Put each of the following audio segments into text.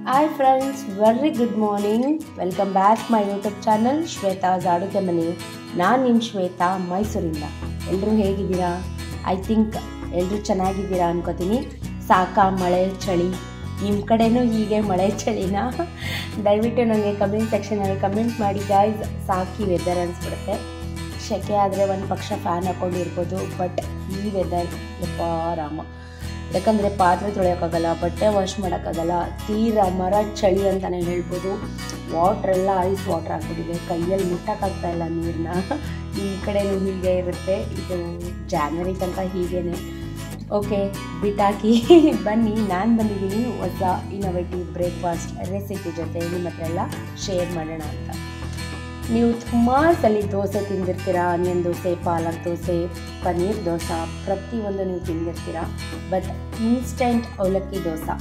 hi friends very good morning welcome back my YouTube channel Shweta's ಅಡುಗೆ ಮನೆ ನಾನು ನಿಮ್ಮ ಶ್ವೇತಾ ಮೈಸೂರಿಂದ ಎಲ್ಲರೂ ಹೇಗಿದ್ದೀರಾ ಐ ಥಿಂಕ್ ಎಲ್ಲರೂ ಚೆನ್ನಾಗಿದ್ದೀರಾ ಅನ್ಕೋತೀನಿ ಸಾಕಾ ಮಳೆ ಚಳಿ ನಿಮ್ಮ ಕಡೆನೂ ಹೀಗೆ ಮಳೆ ಚಳಿನ ದಯವಿಟ್ಟು ನನಗೆ ಕಮೆಂಟ್ ಸೆಕ್ಷನಲ್ಲಿ ಕಮೆಂಟ್ ಮಾಡಿ ಗಾಯ್ಸ್ ಸಾಕಿ ವೆದರ್ ಅನಿಸ್ಬಿಡುತ್ತೆ ಸೆಕೆ ಆದರೆ ಒಂದು ಪಕ್ಷ ಫ್ಯಾನ್ ಹಾಕೊಂಡಿರ್ಬೋದು ಬಟ್ ಈ ವೆದರ್ ಯಪ್ಪ ರಾಮ ಯಾಕಂದರೆ ಪಾತ್ರೆ ತೊಳೆಯೋಕ್ಕಾಗಲ್ಲ ಬಟ್ಟೆ ವಾಶ್ ಮಾಡೋಕ್ಕಾಗಲ್ಲ ತೀರಾ ಮರ ಚಳಿ ಅಂತಲೇ ಹೇಳ್ಬೋದು ವಾಟ್ರ್ ಎಲ್ಲ ಐಸ್ ವಾಟ್ರ್ ಹಾಕ್ಬಿಟ್ಟಿದೆ ಕೈಯಲ್ಲಿ ಮುಟ್ಟಕ್ಕಾಗ್ತಾ ಇಲ್ಲ ನೀರನ್ನ ಈ ಕಡೆನೂ ಹೀಗೆ ಇರುತ್ತೆ ಇದು ಜಾನ್ವರಿ ತನಕ ಹೀಗೇನೆ ಓಕೆ ಬಿಟ್ಟಾಕಿ ಬನ್ನಿ ನಾನು ಬಂದಿದ್ದೀನಿ ಹೊಸ ಇನೋವೇಟಿವ್ ಬ್ರೇಕ್ಫಾಸ್ಟ್ ರೆಸಿಪಿ ಜೊತೆ ನಿಮ್ಮ ಹತ್ರ ಎಲ್ಲ ಶೇರ್ ಮಾಡೋಣ ಅಂತ ನೀವು ತುಂಬ ಸಲ ದೋಸೆ ತಿಂದಿರ್ತೀರ ಆನಿಯನ್ ದೋಸೆ ಪಾಲಕ್ ದೋಸೆ ಪನ್ನೀರ್ ದೋಸೆ ಪ್ರತಿಯೊಂದು ನೀವು ತಿಂದಿರ್ತೀರ ಬಟ್ ಇನ್ಸ್ಟೆಂಟ್ ಅವಲಕ್ಕಿ ದೋಸೆ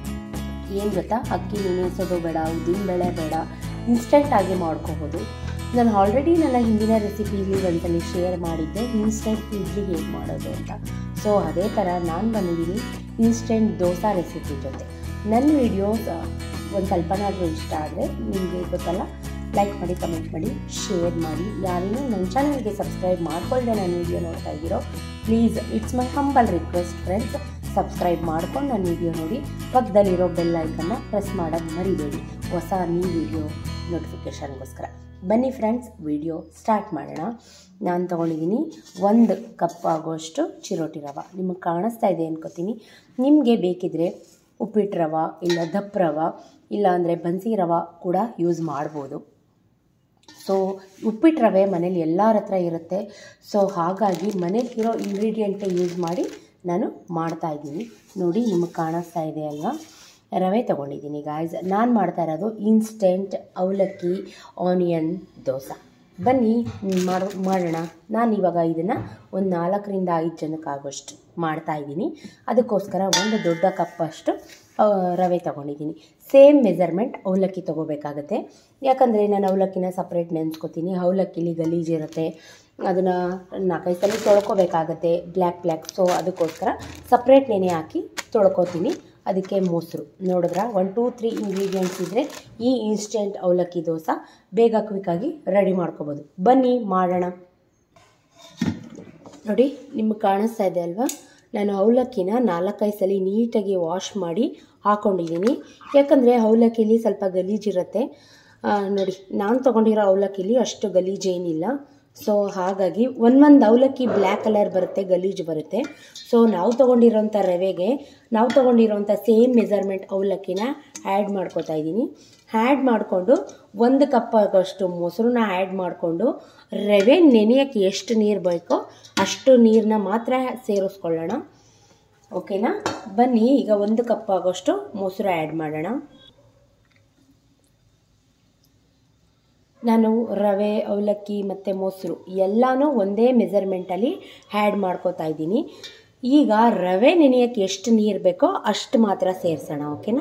ಏನು ಗೊತ್ತಾ ಅಕ್ಕಿ ನೆನೆಸೋದು ಬೇಡ ಉದ್ದಿನಬೇಳೆ ಬೇಡ ಇನ್ಸ್ಟೆಂಟಾಗಿ ಮಾಡ್ಕೋಬೋದು ನಾನು ಆಲ್ರೆಡಿ ನನ್ನ ಹಿಂದಿನ ರೆಸಿಪಿಲಿ ಒಂದ್ಸಲಿ ಶೇರ್ ಮಾಡಿದ್ದೆ ಇನ್ಸ್ಟೆಂಟ್ ಇಡ್ಲಿ ಹೇಗೆ ಮಾಡೋದು ಅಂತ ಸೊ ಅದೇ ಥರ ನಾನು ಬಂದಿದ್ದೀನಿ ಇನ್ಸ್ಟೆಂಟ್ ದೋಸೆ ರೆಸಿಪಿ ಜೊತೆ ನನ್ನ ವಿಡಿಯೋಸ್ ಒಂದು ಸ್ವಲ್ಪನಾದರೂ ಇಷ್ಟ ಆದರೆ ನಿಮಗೆ ಗೊತ್ತಲ್ಲ ಲೈಕ್ ಮಾಡಿ ಕಮೆಂಟ್ ಮಾಡಿ ಶೇರ್ ಮಾಡಿ ಯಾರೇನೂ ನನ್ನ ಚಾನಲ್ಗೆ ಸಬ್ಸ್ಕ್ರೈಬ್ ಮಾಡ್ಕೊಳ್ಳದೆ ನಾನು ವಿಡಿಯೋ ನೋಡ್ತಾ ಇದ್ದೀರೋ please it's my humble request friends subscribe ಮಾಡ್ಕೊಂಡು ನನ್ನ ವಿಡಿಯೋ ನೋಡಿ ಪಕ್ಕದಲ್ಲಿರೋ ಬೆಲ್ ಐಕನ್ನ ಪ್ರೆಸ್ ಮಾಡೋದು ಮರಿಬೇಡಿ ಹೊಸ ನ್ಯೂ ವಿಡಿಯೋ ನೋಟಿಫಿಕೇಷನ್ಗೋಸ್ಕರ ಬನ್ನಿ ಫ್ರೆಂಡ್ಸ್ ವಿಡಿಯೋ ಸ್ಟಾರ್ಟ್ ಮಾಡೋಣ ನಾನು ತೊಗೊಂಡಿದ್ದೀನಿ ಒಂದು ಕಪ್ ಆಗೋಷ್ಟು ಚಿರೋಟಿ ರವೆ ನಿಮಗೆ ಕಾಣಿಸ್ತಾ ಇದೆ ಅನ್ಕೋತೀನಿ ನಿಮಗೆ ಬೇಕಿದ್ರೆ ಉಪ್ಪಿಟ್ಟು ರವೆ ಇಲ್ಲ ದಪ್ಪ ರವೆ ಇಲ್ಲ ಅಂದರೆ ಬನ್ಸಿ ರವೆ ಕೂಡ ಯೂಸ್ ಮಾಡ್ಬೋದು ಸೊ ಉಪ್ಪಿಟ್ಟು ರವೆ ಮನೇಲಿ ಎಲ್ಲರ ಹತ್ರ ಇರುತ್ತೆ ಸೊ ಹಾಗಾಗಿ ಮನೇಲಿರೋ ಇಂಗ್ರೀಡಿಯೆಂಟೇ ಯೂಸ್ ಮಾಡಿ ನಾನು ಮಾಡ್ತಾ ಇದ್ದೀನಿ ನೋಡಿ ನಿಮಗೆ ಕಾಣಿಸ್ತಾ ಇದೆ ಅಲ್ವಾ ರವೆ ತೊಗೊಂಡಿದ್ದೀನಿ ಗಾಯ್ಸ್ ನಾನು ಮಾಡ್ತಾ ಇರೋದು ಇನ್ಸ್ಟೆಂಟ್ ಅವಲಕ್ಕಿ ಆನಿಯನ್ ದೋಸೆ ಬನ್ನಿ ಮಾಡೋ ಮಾಡೋಣ ನಾನು ಇವಾಗ ಇದನ್ನು ಒಂದು ನಾಲ್ಕರಿಂದ ಐದು ಜನಕ್ಕಾಗೋಷ್ಟು ಮಾಡ್ತಾ ಇದ್ದೀನಿ ಅದಕ್ಕೋಸ್ಕರ ಒಂದು ದೊಡ್ಡ ಕಪ್ಪಷ್ಟು ರವೆ ತೊಗೊಂಡಿದ್ದೀನಿ ಸೇಮ್ ಮೆಜರ್ಮೆಂಟ್ ಅವಲಕ್ಕಿ ತೊಗೋಬೇಕಾಗತ್ತೆ ಯಾಕಂದರೆ ನಾನು ಅವಲಕ್ಕಿನ ಸಪ್ರೇಟ್ ನೆನೆಸ್ಕೊತೀನಿ ಅವಲಕ್ಕಿಲಿ ಗಲೀಜಿರುತ್ತೆ ಅದನ್ನು ನಾಲ್ಕೈದು ಸಲ ತೊಳ್ಕೊಬೇಕಾಗತ್ತೆ ಬ್ಲ್ಯಾಕ್ ಬ್ಲ್ಯಾಕ್ ಸೊ ಅದಕ್ಕೋಸ್ಕರ ಸಪ್ರೇಟ್ ನೆನೆ ಹಾಕಿ ತೊಳ್ಕೊತೀನಿ ಅದಕ್ಕೆ ಮೊಸರು ನೋಡಿದ್ರ ಒನ್ ಟೂ ತ್ರೀ ಇಂಗ್ರೀಡಿಯೆಂಟ್ಸ್ ಇದ್ದರೆ ಈ ಇನ್ಸ್ಟೆಂಟ್ ಅವಲಕ್ಕಿ ದೋಸೆ ಬೇಗ ಕ್ವಿಕ್ಕಾಗಿ ರೆಡಿ ಮಾಡ್ಕೋಬೋದು ಬನ್ನಿ ಮಾಡೋಣ ನೋಡಿ ನಿಮಗೆ ಕಾಣಿಸ್ತಾ ಇದೆ ಅಲ್ವಾ ನಾನು ಅವಲಕ್ಕಿನ ನಾಲ್ಕೈದು ಸಲ ನೀಟಾಗಿ ವಾಶ್ ಮಾಡಿ ಹಾಕ್ಕೊಂಡಿದ್ದೀನಿ ಯಾಕಂದರೆ ಅವಲಕ್ಕಿಲಿ ಸ್ವಲ್ಪ ಗಲೀಜಿರುತ್ತೆ ನೋಡಿ ನಾನು ತೊಗೊಂಡಿರೋ ಅವಲಕ್ಕಿಲಿ ಅಷ್ಟು ಗಲೀಜೇನಿಲ್ಲ ಸೊ ಹಾಗಾಗಿ ಒಂದೊಂದು ಅವಲಕ್ಕಿ ಬ್ಲ್ಯಾಕ್ ಕಲರ್ ಬರುತ್ತೆ ಗಲೀಜು ಬರುತ್ತೆ ಸೊ ನಾವು ತೊಗೊಂಡಿರೋಂಥ ರವೆಗೆ ನಾವು ತೊಗೊಂಡಿರೋಂಥ ಸೇಮ್ ಮೆಜರ್ಮೆಂಟ್ ಅವಲಕ್ಕಿನ ಆ್ಯಡ್ ಮಾಡ್ಕೋತಾ ಇದ್ದೀನಿ ಆ್ಯಡ್ ಮಾಡಿಕೊಂಡು ಒಂದು ಕಪ್ ಆಗೋಷ್ಟು ಮೊಸರನ್ನ ಆ್ಯಡ್ ಮಾಡಿಕೊಂಡು ರವೆ ನೆನೆಯೋಕ್ಕೆ ಎಷ್ಟು ನೀರು ಬೇಕೋ ಅಷ್ಟು ನೀರನ್ನ ಮಾತ್ರ ಸೇರಿಸ್ಕೊಳ್ಳೋಣ ಓಕೆನಾ ಬನ್ನಿ ಈಗ ಒಂದು ಕಪ್ ಆಗೋಷ್ಟು ಮೊಸರು ಆ್ಯಡ್ ಮಾಡೋಣ ನಾನು ರವೆ ಅವಲಕ್ಕಿ ಮತ್ತು ಮೊಸರು ಎಲ್ಲನೂ ಒಂದೇ ಮೆಜರ್ಮೆಂಟಲ್ಲಿ ಆ್ಯಡ್ ಮಾಡ್ಕೋತಾ ಇದ್ದೀನಿ ಈಗ ರವೆ ನೆನೆಯೋಕ್ಕೆ ಎಷ್ಟು ನೀರು ಬೇಕೋ ಅಷ್ಟು ಮಾತ್ರ ಸೇರಿಸೋಣ ಓಕೆನಾ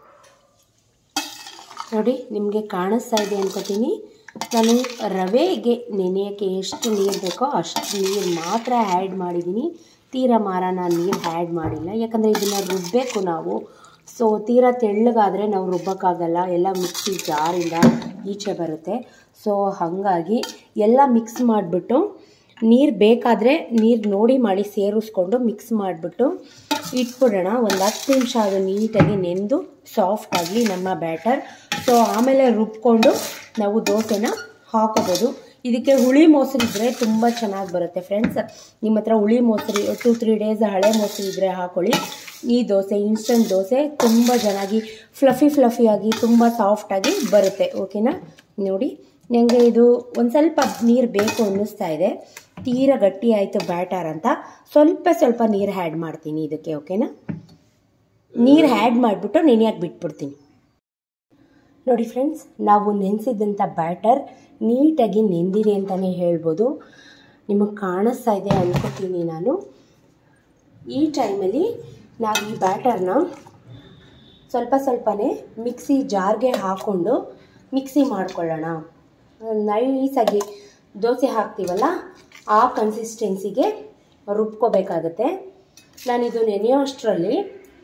ನೋಡಿ ನಿಮಗೆ ಕಾಣಿಸ್ತಾ ಇದೆ ಅನ್ಕೋತೀನಿ ನಾನು ರವೆಗೆ ನೆನೆಯೋಕ್ಕೆ ಎಷ್ಟು ನೀರು ಬೇಕೋ ಅಷ್ಟು ನೀರು ಮಾತ್ರ ಆ್ಯಡ್ ಮಾಡಿದ್ದೀನಿ ತೀರಾ ಮಾರ ನಾನು ನೀರು ಆ್ಯಡ್ ಮಾಡಿಲ್ಲ ಯಾಕಂದರೆ ಇದನ್ನು ರುಬ್ಬಬೇಕು ನಾವು ಸೊ ತೀರಾ ತೆಳ್ಳಗಾದರೆ ನಾವು ರುಬ್ಬಕ್ಕಾಗಲ್ಲ ಎಲ್ಲ ಮಿಕ್ಸಿ ಜಾರಿಂದ ಈಚೆ ಬರುತ್ತೆ ಸೊ ಹಾಗಾಗಿ ಎಲ್ಲ ಮಿಕ್ಸ್ ಮಾಡಿಬಿಟ್ಟು ನೀರು ಬೇಕಾದರೆ ನೀರು ನೋಡಿ ಮಾಡಿ ಸೇರಿಸ್ಕೊಂಡು ಮಿಕ್ಸ್ ಮಾಡಿಬಿಟ್ಟು ಇಟ್ಬಿಡೋಣ ಒಂದು ಹತ್ತು ನಿಮಿಷ ಅದು ನೀಟಾಗಿ ನೆಂದು ಸಾಫ್ಟಾಗಿ ನಮ್ಮ ಬ್ಯಾಟರ್ ಸೊ ಆಮೇಲೆ ರುಬ್ಕೊಂಡು ನಾವು ದೋಸೆನ ಹಾಕೋಬೋದು ಇದಕ್ಕೆ ಹುಳಿ ಮೊಸರು ಇದ್ದರೆ ತುಂಬ ಚೆನ್ನಾಗಿ ಬರುತ್ತೆ ಫ್ರೆಂಡ್ಸ್ ನಿಮ್ಮ ಹತ್ರ ಹುಳಿ ಮೊಸರು ಟು ತ್ರೀ ಡೇಸ್ ಹಳೆ ಮೊಸರು ಇದ್ದರೆ ಹಾಕೊಳ್ಳಿ ಈ ದೋಸೆ ಇನ್ಸ್ಟಂಟ್ ದೋಸೆ ತುಂಬ ಚೆನ್ನಾಗಿ ಫ್ಲಫಿ ಫ್ಲಫಿಯಾಗಿ ತುಂಬ ಸಾಫ್ಟಾಗಿ ಬರುತ್ತೆ ಓಕೆನಾ ನೋಡಿ ನನಗೆ ಇದು ಒಂದು ಸ್ವಲ್ಪ ನೀರು ಬೇಕು ಅನ್ನಿಸ್ತಾ ಇದೆ ತೀರ ಗಟ್ಟಿ ಆಯಿತು ಬ್ಯಾಟರ್ ಅಂತ ಸ್ವಲ್ಪ ಸ್ವಲ್ಪ ನೀರು ಆ್ಯಡ್ ಮಾಡ್ತೀನಿ ಇದಕ್ಕೆ ಓಕೆನಾ ನೀರು ಆ್ಯಡ್ ಮಾಡಿಬಿಟ್ಟು ನೆನೆಯಾಗಿ ಬಿಟ್ಬಿಡ್ತೀನಿ ನೋಡಿ ಫ್ರೆಂಡ್ಸ್ ನಾವು ನೆನೆಸಿದಂಥ ಬ್ಯಾಟರ್ ನೀಟಾಗಿ ನೆಂದಿದೆ ಅಂತಲೇ ಹೇಳ್ಬೋದು ನಿಮಗೆ ಕಾಣಿಸ್ತಾ ಇದೆ ಅಂದ್ಕೋತೀನಿ ನಾನು ಈ ಟೈಮಲ್ಲಿ ನಾವು ಈ ಬ್ಯಾಟರ್ನ ಸ್ವಲ್ಪ ಸ್ವಲ್ಪನೇ ಮಿಕ್ಸಿ ಜಾರ್ಗೆ ಹಾಕ್ಕೊಂಡು ಮಿಕ್ಸಿ ಮಾಡ್ಕೊಳ್ಳೋಣ ನೈಸಾಗಿ ದೋಸೆ ಹಾಕ್ತೀವಲ್ಲ ಆ ಕನ್ಸಿಸ್ಟೆನ್ಸಿಗೆ ರುಬ್ಕೋಬೇಕಾಗತ್ತೆ ನಾನಿದು ನೆನೆಯೋ ಅಷ್ಟರಲ್ಲಿ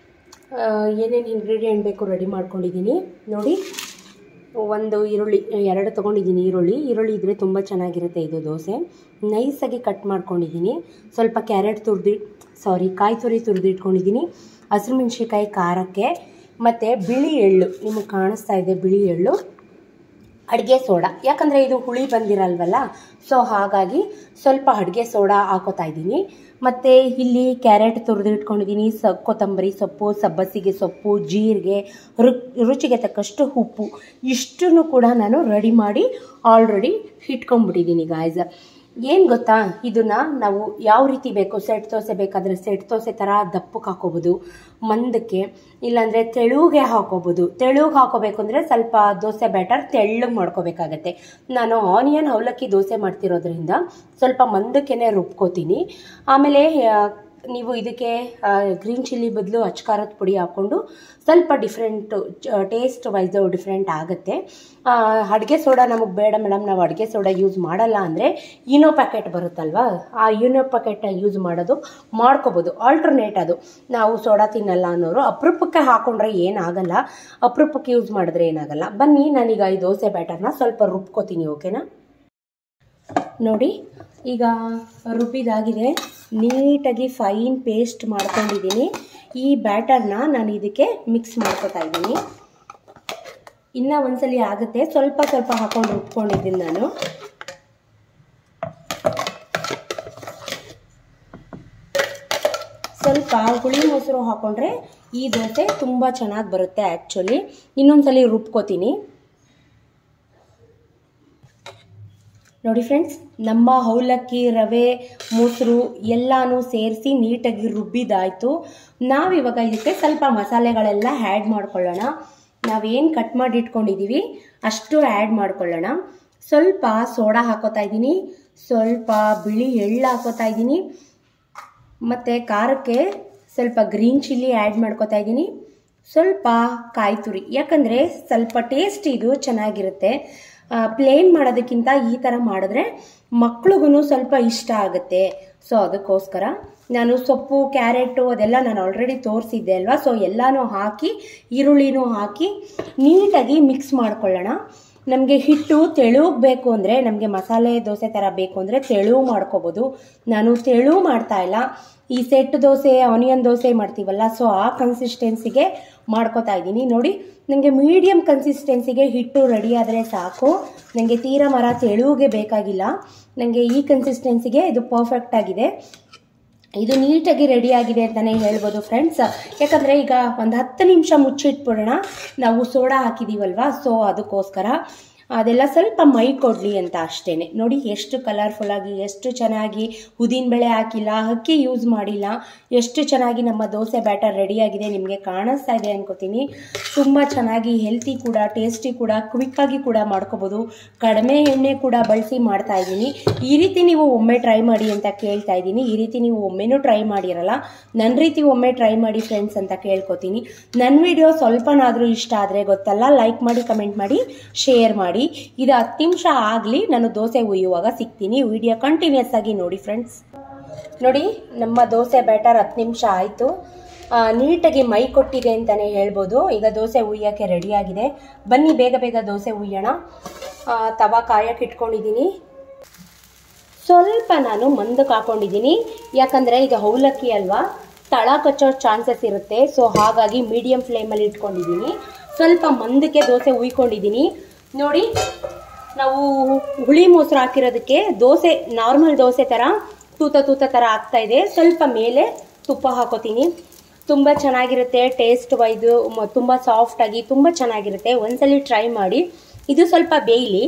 ಏನೇನು ಇಂಗ್ರೀಡಿಯೆಂಟ್ ಬೇಕು ರೆಡಿ ಮಾಡ್ಕೊಂಡಿದ್ದೀನಿ ನೋಡಿ ಒಂದು ಈರುಳ್ಳಿ ಎರಡು ತೊಗೊಂಡಿದ್ದೀನಿ ಈರುಳ್ಳಿ ಈರುಳ್ಳಿ ಇದ್ದರೆ ತುಂಬ ಚೆನ್ನಾಗಿರುತ್ತೆ ಇದು ದೋಸೆ ನೈಸಾಗಿ ಕಟ್ ಮಾಡ್ಕೊಂಡಿದ್ದೀನಿ ಸ್ವಲ್ಪ ಕ್ಯಾರೆಟ್ ತುರಿದು ಸಾರಿ ಕಾಯಿ ತುರಿ ತುರಿದು ಇಟ್ಕೊಂಡಿದ್ದೀನಿ ಹಸಿರು ಮೆಣಸಿನ್ಕಾಯಿ ಖಾರಕ್ಕೆ ಮತ್ತು ಬಿಳಿ ಎಳ್ಳು ನಿಮಗೆ ಕಾಣಿಸ್ತಾ ಇದೆ ಬಿಳಿ ಎಳ್ಳು ಅಡುಗೆ ಸೋಡಾ ಯಾಕಂದರೆ ಇದು ಹುಳಿ ಬಂದಿರಲ್ವಲ್ಲ ಸೊ ಹಾಗಾಗಿ ಸ್ವಲ್ಪ ಅಡುಗೆ ಸೋಡಾ ಹಾಕೋತಾ ಇದ್ದೀನಿ ಮತ್ತು ಇಲ್ಲಿ ಕ್ಯಾರೆಟ್ ತುರಿದು ಇಟ್ಕೊಂಡಿದ್ದೀನಿ ಸ ಕೊತ್ತಂಬರಿ ಸೊಪ್ಪು ಸಬ್ಬಸಿಗೆ ಸೊಪ್ಪು ಜೀರಿಗೆ ರು ರುಚಿಗೆ ತಕ್ಕಷ್ಟು ಉಪ್ಪು ಇಷ್ಟನ್ನು ಕೂಡ ನಾನು ರೆಡಿ ಮಾಡಿ ಆಲ್ರೆಡಿ ಇಟ್ಕೊಂಡ್ಬಿಟ್ಟಿದ್ದೀನಿ ಗಾಯ್ಸ್ ಏನು ಗೊತ್ತಾ ಇದನ್ನು ನಾವು ಯಾವ ರೀತಿ ಬೇಕು ಸೆಟ್ ದೋಸೆ ಬೇಕಾದರೆ ಸೆಟ್ ದೋಸೆ ಥರ ದಪ್ಪಕ್ಕೆ ಹಾಕೋಬೋದು ಮಂದಕ್ಕೆ ಇಲ್ಲಾಂದರೆ ತೆಳುಗೆ ಹಾಕೋಬೋದು ತೆಳುಗೆ ಹಾಕೋಬೇಕು ಅಂದರೆ ಸ್ವಲ್ಪ ದೋಸೆ ಬ್ಯಾಟರ್ ತೆಳ್ಳಗೆ ಮಾಡ್ಕೋಬೇಕಾಗತ್ತೆ ನಾನು ಆನಿಯನ್ ಅವಲಕ್ಕಿ ದೋಸೆ ಮಾಡ್ತಿರೋದ್ರಿಂದ ಸ್ವಲ್ಪ ಮಂದಕ್ಕೆ ರುಬ್ಕೋತೀನಿ ಆಮೇಲೆ ಆ, ನೀವು ಇದಕ್ಕೆ ಗ್ರೀನ್ ಚಿಲ್ಲಿ ಬದಲು ಅಚ್ಕಾರದ ಪುಡಿ ಹಾಕ್ಕೊಂಡು ಸ್ವಲ್ಪ ಡಿಫ್ರೆಂಟು ಟೇಸ್ಟ್ ವೈಸ್ ಡಿಫ್ರೆಂಟ್ ಆಗುತ್ತೆ ಅಡುಗೆ ಸೋಡಾ ನಮಗೆ ಬೇಡ ಮೇಡಮ್ ನಾವು ಅಡುಗೆ ಸೋಡಾ ಯೂಸ್ ಮಾಡಲ್ಲ ಅಂದರೆ ಇನೋ ಪ್ಯಾಕೆಟ್ ಬರುತ್ತಲ್ವಾ ಆ ಇನೋ ಪ್ಯಾಕೆಟ್ನ ಯೂಸ್ ಮಾಡೋದು ಮಾಡ್ಕೋಬೋದು ಆಲ್ಟರ್ನೇಟ್ ಅದು ನಾವು ಸೋಡಾ ತಿನ್ನಲ್ಲ ಅನ್ನೋರು ಅಪರೂಪಕ್ಕೆ ಹಾಕೊಂಡ್ರೆ ಏನಾಗಲ್ಲ ಅಪರೂಪಕ್ಕೆ ಯೂಸ್ ಮಾಡಿದ್ರೆ ಏನಾಗಲ್ಲ ಬನ್ನಿ ನಾನೀಗ ಈ ದೋಸೆ ಬ್ಯಾಟರ್ನ ಸ್ವಲ್ಪ ರುಬ್ಕೋತೀನಿ ಓಕೆನಾ ನೋಡಿ ಈಗ ರುಬ್ಬಿದಾಗಿದೆ ನೀಟಾಗಿ ಫೈನ್ ಪೇಸ್ಟ್ ಮಾಡ್ಕೊಂಡಿದ್ದೀನಿ ಈ ಬ್ಯಾಟರ್ನ ನಾನು ಇದಕ್ಕೆ ಮಿಕ್ಸ್ ಮಾಡ್ಕೊತಾ ಇದ್ದೀನಿ ಇನ್ನೂ ಒಂದ್ಸಲಿ ಆಗುತ್ತೆ ಸ್ವಲ್ಪ ಸ್ವಲ್ಪ ಹಾಕೊಂಡು ರುಬ್ಕೊಂಡಿದ್ದೀನಿ ನಾನು ಸ್ವಲ್ಪ ಹುಳಿ ಮೊಸರು ಹಾಕೊಂಡ್ರೆ ಈ ದೋಸೆ ತುಂಬ ಚೆನ್ನಾಗಿ ಬರುತ್ತೆ ಆ್ಯಕ್ಚುಲಿ ಇನ್ನೊಂದ್ಸಲಿ ರುಬ್ಕೋತೀನಿ ನೋಡಿ ಫ್ರೆಂಡ್ಸ್ ನಮ್ಮ ಅವಲಕ್ಕಿ ರವೆ ಮೊಸರು ಎಲ್ಲನೂ ಸೇರಿಸಿ ನೀಟಾಗಿ ರುಬ್ಬಿದಾಯಿತು ನಾವಿವಾಗ ಇದಕ್ಕೆ ಸ್ವಲ್ಪ ಮಸಾಲೆಗಳೆಲ್ಲ ಆ್ಯಡ್ ಮಾಡ್ಕೊಳ್ಳೋಣ ನಾವೇನು ಕಟ್ ಮಾಡಿ ಇಟ್ಕೊಂಡಿದ್ದೀವಿ ಅಷ್ಟು ಆ್ಯಡ್ ಮಾಡ್ಕೊಳ್ಳೋಣ ಸ್ವಲ್ಪ ಸೋಡಾ ಹಾಕೋತಾ ಇದ್ದೀನಿ ಸ್ವಲ್ಪ ಬಿಳಿ ಎಳ್ಳು ಹಾಕೋತಾ ಇದ್ದೀನಿ ಮತ್ತು ಖಾರಕ್ಕೆ ಸ್ವಲ್ಪ ಗ್ರೀನ್ ಚಿಲ್ಲಿ ಆ್ಯಡ್ ಮಾಡ್ಕೋತಾ ಇದ್ದೀನಿ ಸ್ವಲ್ಪ ಕಾಯಿ ತುರಿ ಯಾಕಂದರೆ ಸ್ವಲ್ಪ ಟೇಸ್ಟ್ ಇದು ಚೆನ್ನಾಗಿರುತ್ತೆ ಪ್ಲೇನ್ ಮಾಡೋದಕ್ಕಿಂತ ಈ ಥರ ಮಾಡಿದ್ರೆ ಮಕ್ಳಿಗೂ ಸ್ವಲ್ಪ ಇಷ್ಟ ಆಗುತ್ತೆ ಸೊ ಅದಕ್ಕೋಸ್ಕರ ನಾನು ಸೊಪ್ಪು ಕ್ಯಾರೆಟು ಅದೆಲ್ಲ ನಾನು ಆಲ್ರೆಡಿ ತೋರಿಸಿದ್ದೆ ಅಲ್ವಾ ಸೊ ಎಲ್ಲನೂ ಹಾಕಿ ಈರುಳ್ಳಿನೂ ಹಾಕಿ ನೀಟಾಗಿ ಮಿಕ್ಸ್ ಮಾಡ್ಕೊಳ್ಳೋಣ ನಮಗೆ ಹಿಟ್ಟು ತೆಳುಗೆ ಬೇಕು ಅಂದರೆ ನಮಗೆ ಮಸಾಲೆ ದೋಸೆ ಥರ ಬೇಕು ಅಂದರೆ ತೆಳು ಮಾಡ್ಕೋಬೋದು ನಾನು ತೆಳು ಮಾಡ್ತಾ ಇಲ್ಲ ಈ ಸೆಟ್ ದೋಸೆ ಆನಿಯನ್ ದೋಸೆ ಮಾಡ್ತೀವಲ್ಲ ಸೊ ಆ ಕನ್ಸಿಸ್ಟೆನ್ಸಿಗೆ ಮಾಡ್ಕೋತಾ ಇದ್ದೀನಿ ನೋಡಿ ನನಗೆ ಮೀಡಿಯಮ್ ಕನ್ಸಿಸ್ಟೆನ್ಸಿಗೆ ಹಿಟ್ಟು ರೆಡಿ ಆದರೆ ಸಾಕು ನನಗೆ ತೀರಾ ಮರ ತೆಳುಗೆ ಬೇಕಾಗಿಲ್ಲ ನನಗೆ ಈ ಕನ್ಸಿಸ್ಟೆನ್ಸಿಗೆ ಇದು ಪರ್ಫೆಕ್ಟ್ ಆಗಿದೆ ಇದು ನೀಟಾಗಿ ರೆಡಿ ಆಗಿದೆ ಅಂತಲೇ ಹೇಳ್ಬೋದು ಫ್ರೆಂಡ್ಸ್ ಯಾಕಂದರೆ ಈಗ ಒಂದು ಹತ್ತು ನಿಮಿಷ ಮುಚ್ಚಿಟ್ಬಿಡೋಣ ನಾವು ಸೋಡಾ ಹಾಕಿದ್ದೀವಲ್ವಾ ಸೊ ಅದಕ್ಕೋಸ್ಕರ ಅದೆಲ್ಲ ಸ್ವಲ್ಪ ಮೈ ಕೊಡಲಿ ಅಂತ ಅಷ್ಟೇ ನೋಡಿ ಎಷ್ಟು ಕಲರ್ಫುಲ್ಲಾಗಿ ಎಷ್ಟು ಚೆನ್ನಾಗಿ ಉದ್ದಿನಬೇಳೆ ಹಾಕಿಲ್ಲ ಅಕ್ಕಿ ಯೂಸ್ ಮಾಡಿಲ್ಲ ಎಷ್ಟು ಚೆನ್ನಾಗಿ ನಮ್ಮ ದೋಸೆ ಬ್ಯಾಟರ್ ರೆಡಿಯಾಗಿದೆ ನಿಮಗೆ ಕಾಣಿಸ್ತಾ ಇದೆ ಅನ್ಕೋತೀನಿ ತುಂಬ ಚೆನ್ನಾಗಿ ಹೆಲ್ತಿ ಕೂಡ ಟೇಸ್ಟಿ ಕೂಡ ಕ್ವಿಕ್ಕಾಗಿ ಕೂಡ ಮಾಡ್ಕೋಬೋದು ಕಡಿಮೆ ಎಣ್ಣೆ ಕೂಡ ಬಳಸಿ ಮಾಡ್ತಾ ಇದ್ದೀನಿ ಈ ರೀತಿ ನೀವು ಒಮ್ಮೆ ಟ್ರೈ ಮಾಡಿ ಅಂತ ಕೇಳ್ತಾ ಇದ್ದೀನಿ ಈ ರೀತಿ ನೀವು ಒಮ್ಮೆನೂ ಟ್ರೈ ಮಾಡಿರಲ್ಲ ನನ್ನ ರೀತಿ ಒಮ್ಮೆ ಟ್ರೈ ಮಾಡಿ ಫ್ರೆಂಡ್ಸ್ ಅಂತ ಕೇಳ್ಕೊತೀನಿ ನನ್ನ ವಿಡಿಯೋ ಸ್ವಲ್ಪನಾದರೂ ಇಷ್ಟ ಆದರೆ ಗೊತ್ತಲ್ಲ ಲೈಕ್ ಮಾಡಿ ಕಮೆಂಟ್ ಮಾಡಿ ಶೇರ್ ಮಾಡಿ ಇದು ಹತ್ತು ನಿಮಿಷ ಆಗಲಿ ನಾನು ದೋಸೆ ಉಯ್ಯುವಾಗ ಸಿಗ್ತೀನಿ ವಿಡಿಯೋ ಕಂಟಿನ್ಯೂಸ್ ಆಗಿ ನೋಡಿ ಫ್ರೆಂಡ್ಸ್ ನೋಡಿ ನಮ್ಮ ದೋಸೆ ಬ್ಯಾಟರ್ ಹತ್ತು ನಿಮಿಷ ಆಯಿತು ನೀಟಾಗಿ ಮೈ ಕೊಟ್ಟಿದೆ ಅಂತಲೇ ಹೇಳ್ಬೋದು ಈಗ ದೋಸೆ ಉಯ್ಯೋಕ್ಕೆ ರೆಡಿಯಾಗಿದೆ ಬನ್ನಿ ಬೇಗ ಬೇಗ ದೋಸೆ ಉಯ್ಯೋಣ ಆ, ತವಾ ಕಾಯಕ್ಕೆ ಇಟ್ಕೊಂಡಿದ್ದೀನಿ ಸ್ವಲ್ಪ ನಾನು ಮಂದಕ್ಕೆ ಹಾಕೊಂಡಿದ್ದೀನಿ ಯಾಕಂದರೆ ಇದು ಅವಲಕ್ಕಿ ಅಲ್ವಾ ತಳ ಕಚ್ಚೋ ಚಾನ್ಸಸ್ ಇರುತ್ತೆ ಸೊ ಹಾಗಾಗಿ ಮೀಡಿಯಂ ಫ್ಲೇಮಲ್ಲಿ ಇಟ್ಕೊಂಡಿದ್ದೀನಿ ಸ್ವಲ್ಪ ಮಂದಕ್ಕೆ ದೋಸೆ ಉಯ್ಕೊಂಡಿದ್ದೀನಿ ನೋಡಿ ನಾವು ಹುಳಿ ಮೊಸರು ಹಾಕಿರೋದಕ್ಕೆ ದೋಸೆ ನಾರ್ಮಲ್ ದೋಸೆ ಥರ ತೂತ ತೂತ ಥರ ಆಗ್ತಾ ಇದೆ ಸ್ವಲ್ಪ ಮೇಲೆ ತುಪ್ಪ ಹಾಕೋತೀನಿ ತುಂಬ ಚೆನ್ನಾಗಿರುತ್ತೆ ಟೇಸ್ಟ್ ವೈದು ತುಂಬ ಸಾಫ್ಟಾಗಿ ತುಂಬ ಚೆನ್ನಾಗಿರುತ್ತೆ ಒಂದ್ಸಲಿ ಟ್ರೈ ಮಾಡಿ ಇದು ಸ್ವಲ್ಪ ಬೇಯಲಿ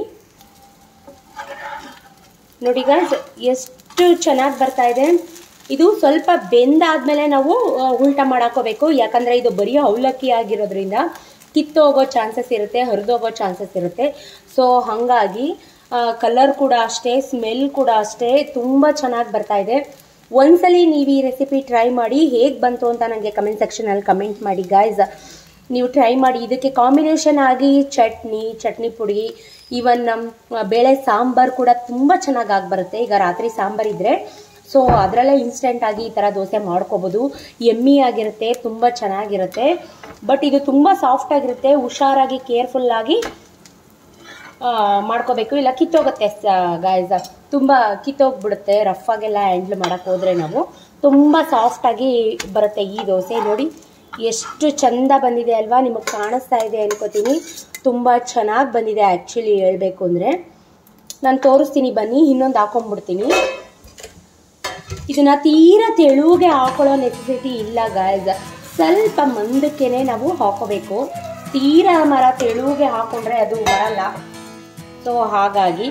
ನೋಡಿ ಗಾಯ್ಸ್ ಎಷ್ಟು ಚೆನ್ನಾಗಿ ಬರ್ತಾ ಇದೆ ಇದು ಸ್ವಲ್ಪ ಬೆಂದಾದ್ಮೇಲೆ ನಾವು ಆ, ಉಲ್ಟಾ ಮಾಡಾಕೋಬೇಕು ಯಾಕಂದರೆ ಇದು ಬರೀ ಅವಲಕ್ಕಿ ಆಗಿರೋದ್ರಿಂದ ಕಿತ್ತೋಗೋ ಚಾನ್ಸಸ್ ಇರುತ್ತೆ ಹರಿದೋಗೋ ಚಾನ್ಸಸ್ ಇರುತ್ತೆ ಸೊ ಹಾಗಾಗಿ ಕಲರ್ ಕೂಡ ಅಷ್ಟೇ ಸ್ಮೆಲ್ ಕೂಡ ಅಷ್ಟೇ ತುಂಬ ಚೆನ್ನಾಗಿ ಬರ್ತಾ ಇದೆ ಒಂದ್ಸಲಿ ನೀವು ಈ ರೆಸಿಪಿ ಟ್ರೈ ಮಾಡಿ ಹೇಗೆ ಬಂತು ಅಂತ ನನಗೆ ಕಮೆಂಟ್ ಸೆಕ್ಷನಲ್ಲಿ ಕಮೆಂಟ್ ಮಾಡಿ ಗಾಯ್ಸ್ ನೀವು ಟ್ರೈ ಮಾಡಿ ಇದಕ್ಕೆ ಕಾಂಬಿನೇಷನ್ ಆಗಿ ಚಟ್ನಿ ಚಟ್ನಿ ಪುಡಿ ಈವನ್ ಬೇಳೆ ಸಾಂಬಾರು ಕೂಡ ತುಂಬ ಚೆನ್ನಾಗಿ ಆಗಿ ಬರುತ್ತೆ ಈಗ ರಾತ್ರಿ ಸಾಂಬಾರು ಇದ್ದರೆ ಸೊ ಅದರಲ್ಲೇ ಇನ್ಸ್ಟೆಂಟಾಗಿ ಈ ಥರ ದೋಸೆ ಮಾಡ್ಕೋಬೋದು ಎಮ್ಮಿ ಆಗಿರುತ್ತೆ ತುಂಬ ಚೆನ್ನಾಗಿರುತ್ತೆ ಬಟ್ ಇದು ತುಂಬ ಸಾಫ್ಟ್ ಆಗಿರುತ್ತೆ ಹುಷಾರಾಗಿ ಕೇರ್ಫುಲ್ಲಾಗಿ ಮಾಡ್ಕೋಬೇಕು ಇಲ್ಲ ಕಿತ್ತೋಗುತ್ತೆ ಗಾಯ್ಸ ತುಂಬ ಕಿತ್ತೋಗ್ಬಿಡುತ್ತೆ ರಫ್ ಆಗೆಲ್ಲ ಹ್ಯಾಂಡ್ಲ್ ಮಾಡೋಕ್ಕೆ ಹೋದರೆ ನಾವು ತುಂಬ ಸಾಫ್ಟಾಗಿ ಬರುತ್ತೆ ಈ ದೋಸೆ ನೋಡಿ ಎಷ್ಟು ಚಂದ ಬಂದಿದೆ ಅಲ್ವಾ ನಿಮಗೆ ಕಾಣಿಸ್ತಾ ಇದೆ ಅನ್ಕೋತೀನಿ ತುಂಬ ಚೆನ್ನಾಗಿ ಬಂದಿದೆ ಆ್ಯಕ್ಚುಲಿ ಹೇಳಬೇಕು ಅಂದರೆ ನಾನು ತೋರಿಸ್ತೀನಿ ಬನ್ನಿ ಇನ್ನೊಂದು ಹಾಕೊಂಡ್ಬಿಡ್ತೀನಿ ಇದನ್ನ ತೀರಾ ತೆಳುಗೆ ಹಾಕೊಳ್ಳೋ ನೆಸೆಸಿಟಿ ಇಲ್ಲ ಗಾಯ್ಸ್ ಸ್ವಲ್ಪ ಮಂದಕ್ಕೇನೆ ನಾವು ಹಾಕೋಬೇಕು ತೀರಾ ಮರ ತೆಳುಗೆ ಹಾಕೊಂಡ್ರೆ ಅದು ಬರಲ್ಲ ಸೊ ಹಾಗಾಗಿ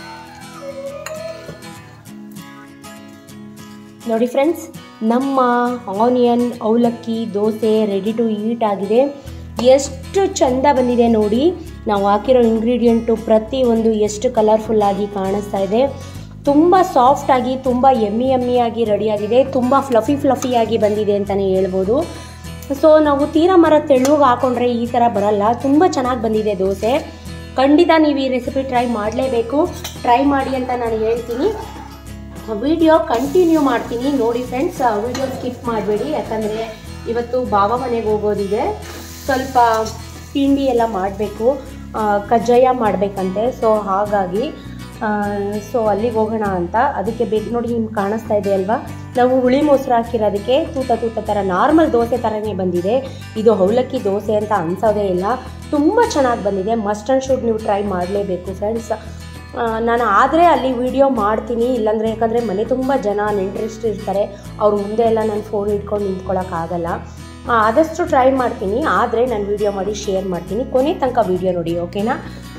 ನೋಡಿ ಫ್ರೆಂಡ್ಸ್ ನಮ್ಮ ಆನಿಯನ್ ಅವಲಕ್ಕಿ ದೋಸೆ ರೆಡಿ ಟು ಈಟ್ ಆಗಿದೆ ಎಷ್ಟು ಚಂದ ಬಂದಿದೆ ನೋಡಿ ನಾವು ಹಾಕಿರೋ ಇಂಗ್ರೀಡಿಯೆಂಟು ಪ್ರತಿಯೊಂದು ಎಷ್ಟು ಕಲರ್ಫುಲ್ಲಾಗಿ ಕಾಣಿಸ್ತಾ ಇದೆ ತುಂಬ ಸಾಫ್ಟಾಗಿ ತುಂಬ ಎಮ್ಮಿ ಎಮ್ಮಿಯಾಗಿ ರೆಡಿಯಾಗಿದೆ ತುಂಬ ಫ್ಲಫಿ ಫ್ಲಫಿಯಾಗಿ ಬಂದಿದೆ ಅಂತಲೇ ಹೇಳ್ಬೋದು ಸೊ ನಾವು ತೀರಾ ಮರ ತೆಳುಗೆ ಹಾಕೊಂಡ್ರೆ ಈ ಥರ ಬರಲ್ಲ ತುಂಬ ಚೆನ್ನಾಗಿ ಬಂದಿದೆ ದೋಸೆ ಖಂಡಿತ ನೀವು ಈ ರೆಸಿಪಿ ಟ್ರೈ ಮಾಡಲೇಬೇಕು ಟ್ರೈ ಮಾಡಿ ಅಂತ ನಾನು ಹೇಳ್ತೀನಿ ವಿಡಿಯೋ ಕಂಟಿನ್ಯೂ ಮಾಡ್ತೀನಿ ನೋಡಿ ಫ್ರೆಂಡ್ಸ್ ವಿಡಿಯೋ ಸ್ಕಿಪ್ ಮಾಡಬೇಡಿ ಯಾಕಂದರೆ ಇವತ್ತು ಬಾಬಾ ಮನೆಗೆ ಹೋಗೋದಿದೆ ಸ್ವಲ್ಪ ತಿಂಡಿ ಎಲ್ಲ ಮಾಡಬೇಕು ಕಜ್ಜಾಯ ಮಾಡಬೇಕಂತೆ ಸೊ ಹಾಗಾಗಿ ಸೊ ಅಲ್ಲಿಗೆ ಹೋಗೋಣ ಅಂತ ಅದಕ್ಕೆ ಬೇಕು ನೋಡಿ ನಿಮ್ಗೆ ಕಾಣಿಸ್ತಾ ಇದೆ ಅಲ್ವಾ ನಾವು ಹುಳಿ ಮೊಸರು ಹಾಕಿರೋದಕ್ಕೆ ತೂತ ತೂತ ಥರ ನಾರ್ಮಲ್ ದೋಸೆ ಥರನೇ ಬಂದಿದೆ ಇದು ಅವಲಕ್ಕಿ ದೋಸೆ ಅಂತ ಅನ್ಸೋದೇ ಇಲ್ಲ ತುಂಬ ಚೆನ್ನಾಗಿ ಬಂದಿದೆ ಮಸ್ಟ್ ಆ್ಯಂಡ್ ಶುಡ್ ನೀವು ಟ್ರೈ ಮಾಡಲೇಬೇಕು ಫ್ರೆಂಡ್ಸ್ ನಾನು ಆದರೆ ಅಲ್ಲಿ ವಿಡಿಯೋ ಮಾಡ್ತೀನಿ ಇಲ್ಲಾಂದರೆ ಯಾಕಂದರೆ ಮನೆ ತುಂಬ ಜನ ನೆಂಟ್ರಿಸ್ಟ್ ಇರ್ತಾರೆ ಅವ್ರ ಮುಂದೆ ಎಲ್ಲ ನಾನು ಫೋನ್ ಇಟ್ಕೊಂಡು ನಿಂತ್ಕೊಳ್ಳೋಕ್ಕಾಗಲ್ಲ ಆದಷ್ಟು ಟ್ರೈ ಮಾಡ್ತೀನಿ ಆದರೆ ನಾನು ವಿಡಿಯೋ ಮಾಡಿ ಶೇರ್ ಮಾಡ್ತೀನಿ ಕೊನೆ ತನಕ ವಿಡಿಯೋ ನೋಡಿ ಓಕೆನಾ